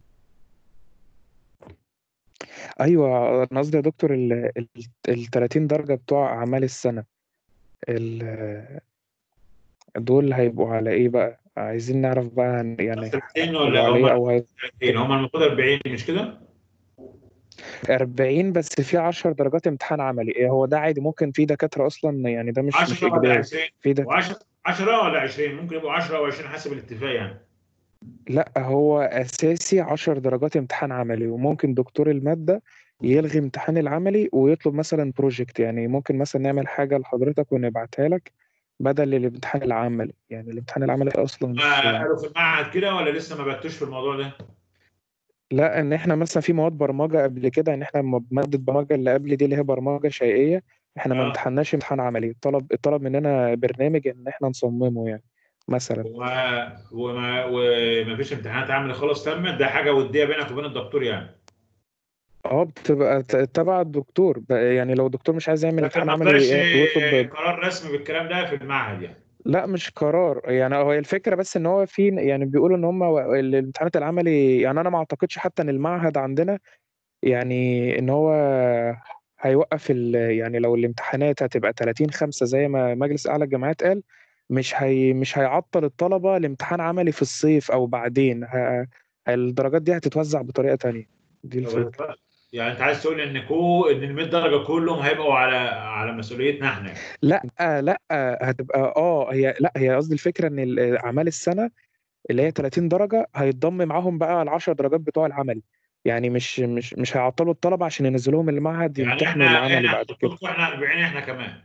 أيوة أنا قصدي يا دكتور ال ال ال 30 درجة بتوع أعمال السنة ال دول هيبقوا على إيه بقى؟ عايزين نعرف بقى هن- يعني 30 هيبقوا ولا على هم إيه أو هي... 30 هم المفروض 40 مش كده؟ 40 بس في 10 درجات امتحان عملي إيه هو ده عادي ممكن في دكاترة أصلا يعني ده مش مش 10 ولا إجباري 20 في ده و10 10 ولا 20 ممكن يبقوا 10 او 20 حسب الاتفاق يعني لا هو أساسي 10 درجات امتحان عملي وممكن دكتور المادة يلغي امتحان العملي ويطلب مثلا بروجكت يعني ممكن مثلا نعمل حاجة لحضرتك ونبعتها لك بدل الامتحان العملي يعني الامتحان العملي أصلا مش ما قالوا في المعهد كده ولا لسه ما بتوش في الموضوع ده؟ لا ان احنا مثلا في مواد برمجه قبل كده ان احنا م- ماده برمجه اللي قبل دي اللي هي برمجه شيئيه احنا ما آه. امتحناش امتحان عملي طلب الطلب مننا برنامج ان احنا نصممه يعني مثلا وما وما وما فيش امتحانات عملي خالص تمت ده حاجه وديه بينك وبين الدكتور يعني اه بتبقى ت- تبع الدكتور ب- يعني لو الدكتور مش عايز يعمل لكن امتحان ما عملي طلعش ي- ويطلب قرار رسمي بالكلام ده في المعهد يعني لا مش قرار يعني هو الفكره بس ان هو في يعني بيقولوا ان هم الامتحانات العملي يعني انا ما اعتقدش حتى ان المعهد عندنا يعني ان هو هيوقف ال يعني لو الامتحانات هتبقى 30 5 زي ما مجلس اعلى الجامعات قال مش هي مش هيعطل الطلبه لامتحان عملي في الصيف او بعدين ه... الدرجات دي هتتوزع بطريقه تانية دي الفكره يعني انت عايز تقول ان كو ان ال 100 درجه كلهم هيبقوا على على مسؤوليتنا احنا لا لا هتبقى اه هي لا هي قصدي الفكره ان ال- اعمال السنه اللي هي 30 درجه هيتضم معاهم بقى ال 10 درجات بتوع العملي يعني مش مش مش هيعطلوا الطلبه عشان ينزلوهم المعهد يعني يمتحنوا احنا العملي احنا بعد كده هنحط احنا 40 احنا كمان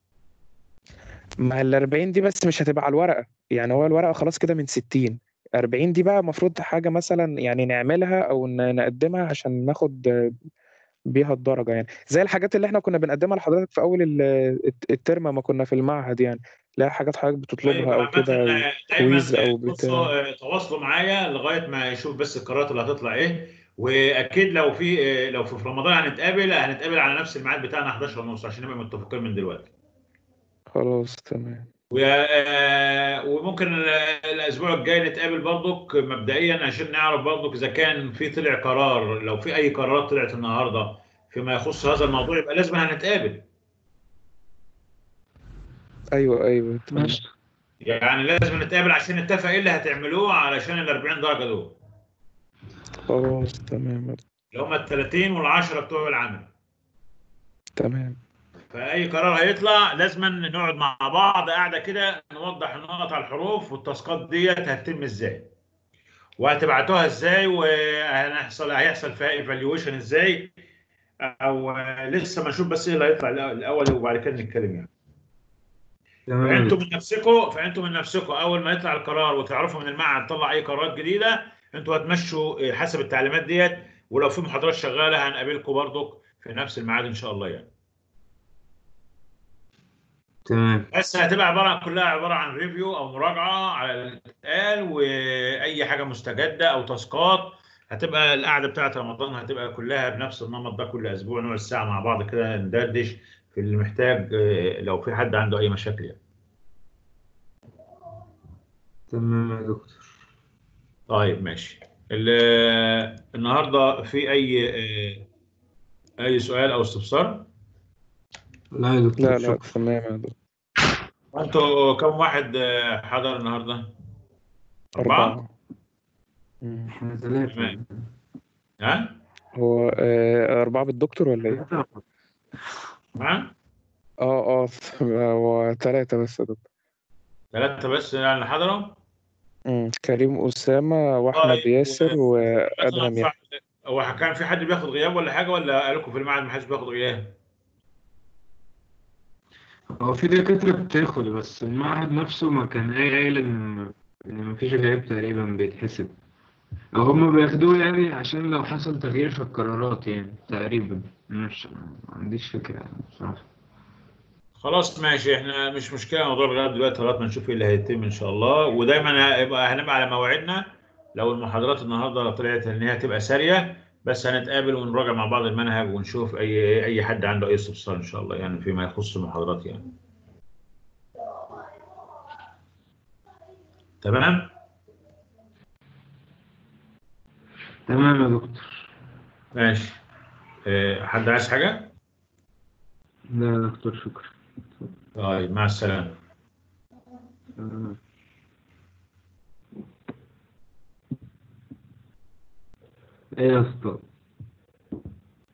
ما ال 40 دي بس مش هتبقى على الورقه يعني هو الورقه خلاص كده من 60 40 دي بقى المفروض حاجه مثلا يعني نعملها او ن- نقدمها عشان ناخد بيها الدرجه يعني زي الحاجات اللي احنا كنا بنقدمها لحضرتك في اول ال- الت- الترم ما كنا في المعهد يعني لا حاجات حضرتك طيب بتطلبها او عامة كده او دايما كويز او بتاع بصوا تواصلوا معايا لغايه ما يشوف بس القرارات اللي هتطلع ايه واكيد لو في لو في رمضان هنتقابل هنتقابل على نفس الميعاد بتاعنا 11 ونص عشان نبقى متفقين من دلوقتي خلاص تمام و- وممكن ال- الاسبوع الجاي نتقابل برضك مبدئيا عشان نعرف برضك اذا كان في طلع قرار لو في اي قرارات طلعت النهارده فيما يخص هذا الموضوع يبقى لازم هنتقابل ايوه ايوه تمام ماشي يعني لازم نتقابل عشان نتفق ايه اللي هتعملوه علشان ال 40 درجه دول خلاص تمام اللي هم ال 30 وال 10 بتوع العمل تمام فاي قرار هيطلع لازم نقعد مع بعض قاعده كده نوضح النقط على الحروف والتاسكات ديت هتتم ازاي وهتبعتوها ازاي وهنحصل هيحصل فيها ايفالويشن ازاي او لسه ما نشوف بس ايه اللي هيطلع الاول وبعد كده نتكلم يعني تمام فانتوا من نفسكم فانتوا من نفسكم اول ما يطلع القرار وتعرفوا من المعهد طلع اي قرارات جديده انتوا هتمشوا حسب التعليمات ديت ولو في محاضرات شغاله هنقابلكم برضك في نفس الميعاد ان شاء الله يعني تمام بس هتبقى عباره كلها عباره عن ريفيو او مراجعه على اللي اتقال واي حاجه مستجده او تاسكات هتبقى القعده بتاعت رمضان هتبقى كلها بنفس النمط ده كل اسبوع نقعد ساعه مع بعض كده ندردش في اللي محتاج آه، لو في حد عنده اي مشاكل يعني. تمام يا دكتور طيب ماشي ال- النهارده في اي آه، اي سؤال او استفسار لا يا دكتور لا لا شكرا تمام يا دكتور انتوا كم واحد آه، حضر النهارده؟ أربعة مم. احنا ثلاثة تمام. ها؟ هو آه، أربعة بالدكتور ولا إيه؟ ها؟ اه اه هو ثلاثة بس يا دكتور ثلاثة بس يعني اللي حضروا؟ مم. كريم أسامة وأحمد طيب، ياسر و- وأدهم مثلا يحيى ف- هو كان في حد بياخد غياب ولا حاجة ولا قال لكم في المعهد ما حدش بياخد غياب؟ هو في دكاترة بتاخد بس المعهد نفسه ما كان قايل قايل إن إن مفيش غياب تقريبا بيتحسب أو هما بياخدوه يعني عشان لو حصل تغيير في القرارات يعني تقريبا مش ما عنديش فكرة يعني بصراحة خلاص ماشي احنا مش مشكلة موضوع الغياب دلوقتي لغاية ما نشوف ايه اللي هيتم ان شاء الله ودايما هيبقى هنبقى على موعدنا لو المحاضرات النهارده طلعت ان هي تبقى سارية بس هنتقابل ونراجع مع بعض المنهج ونشوف اي اي حد عنده اي استفسار ان شاء الله يعني فيما يخص المحاضرات يعني. تمام؟ تمام يا دكتور ماشي. اه، حد عايز حاجة؟ لا يا دكتور شكرا طيب مع السلامة. تمام. ايه يا اسطى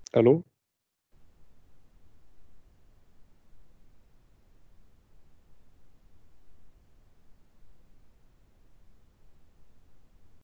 الو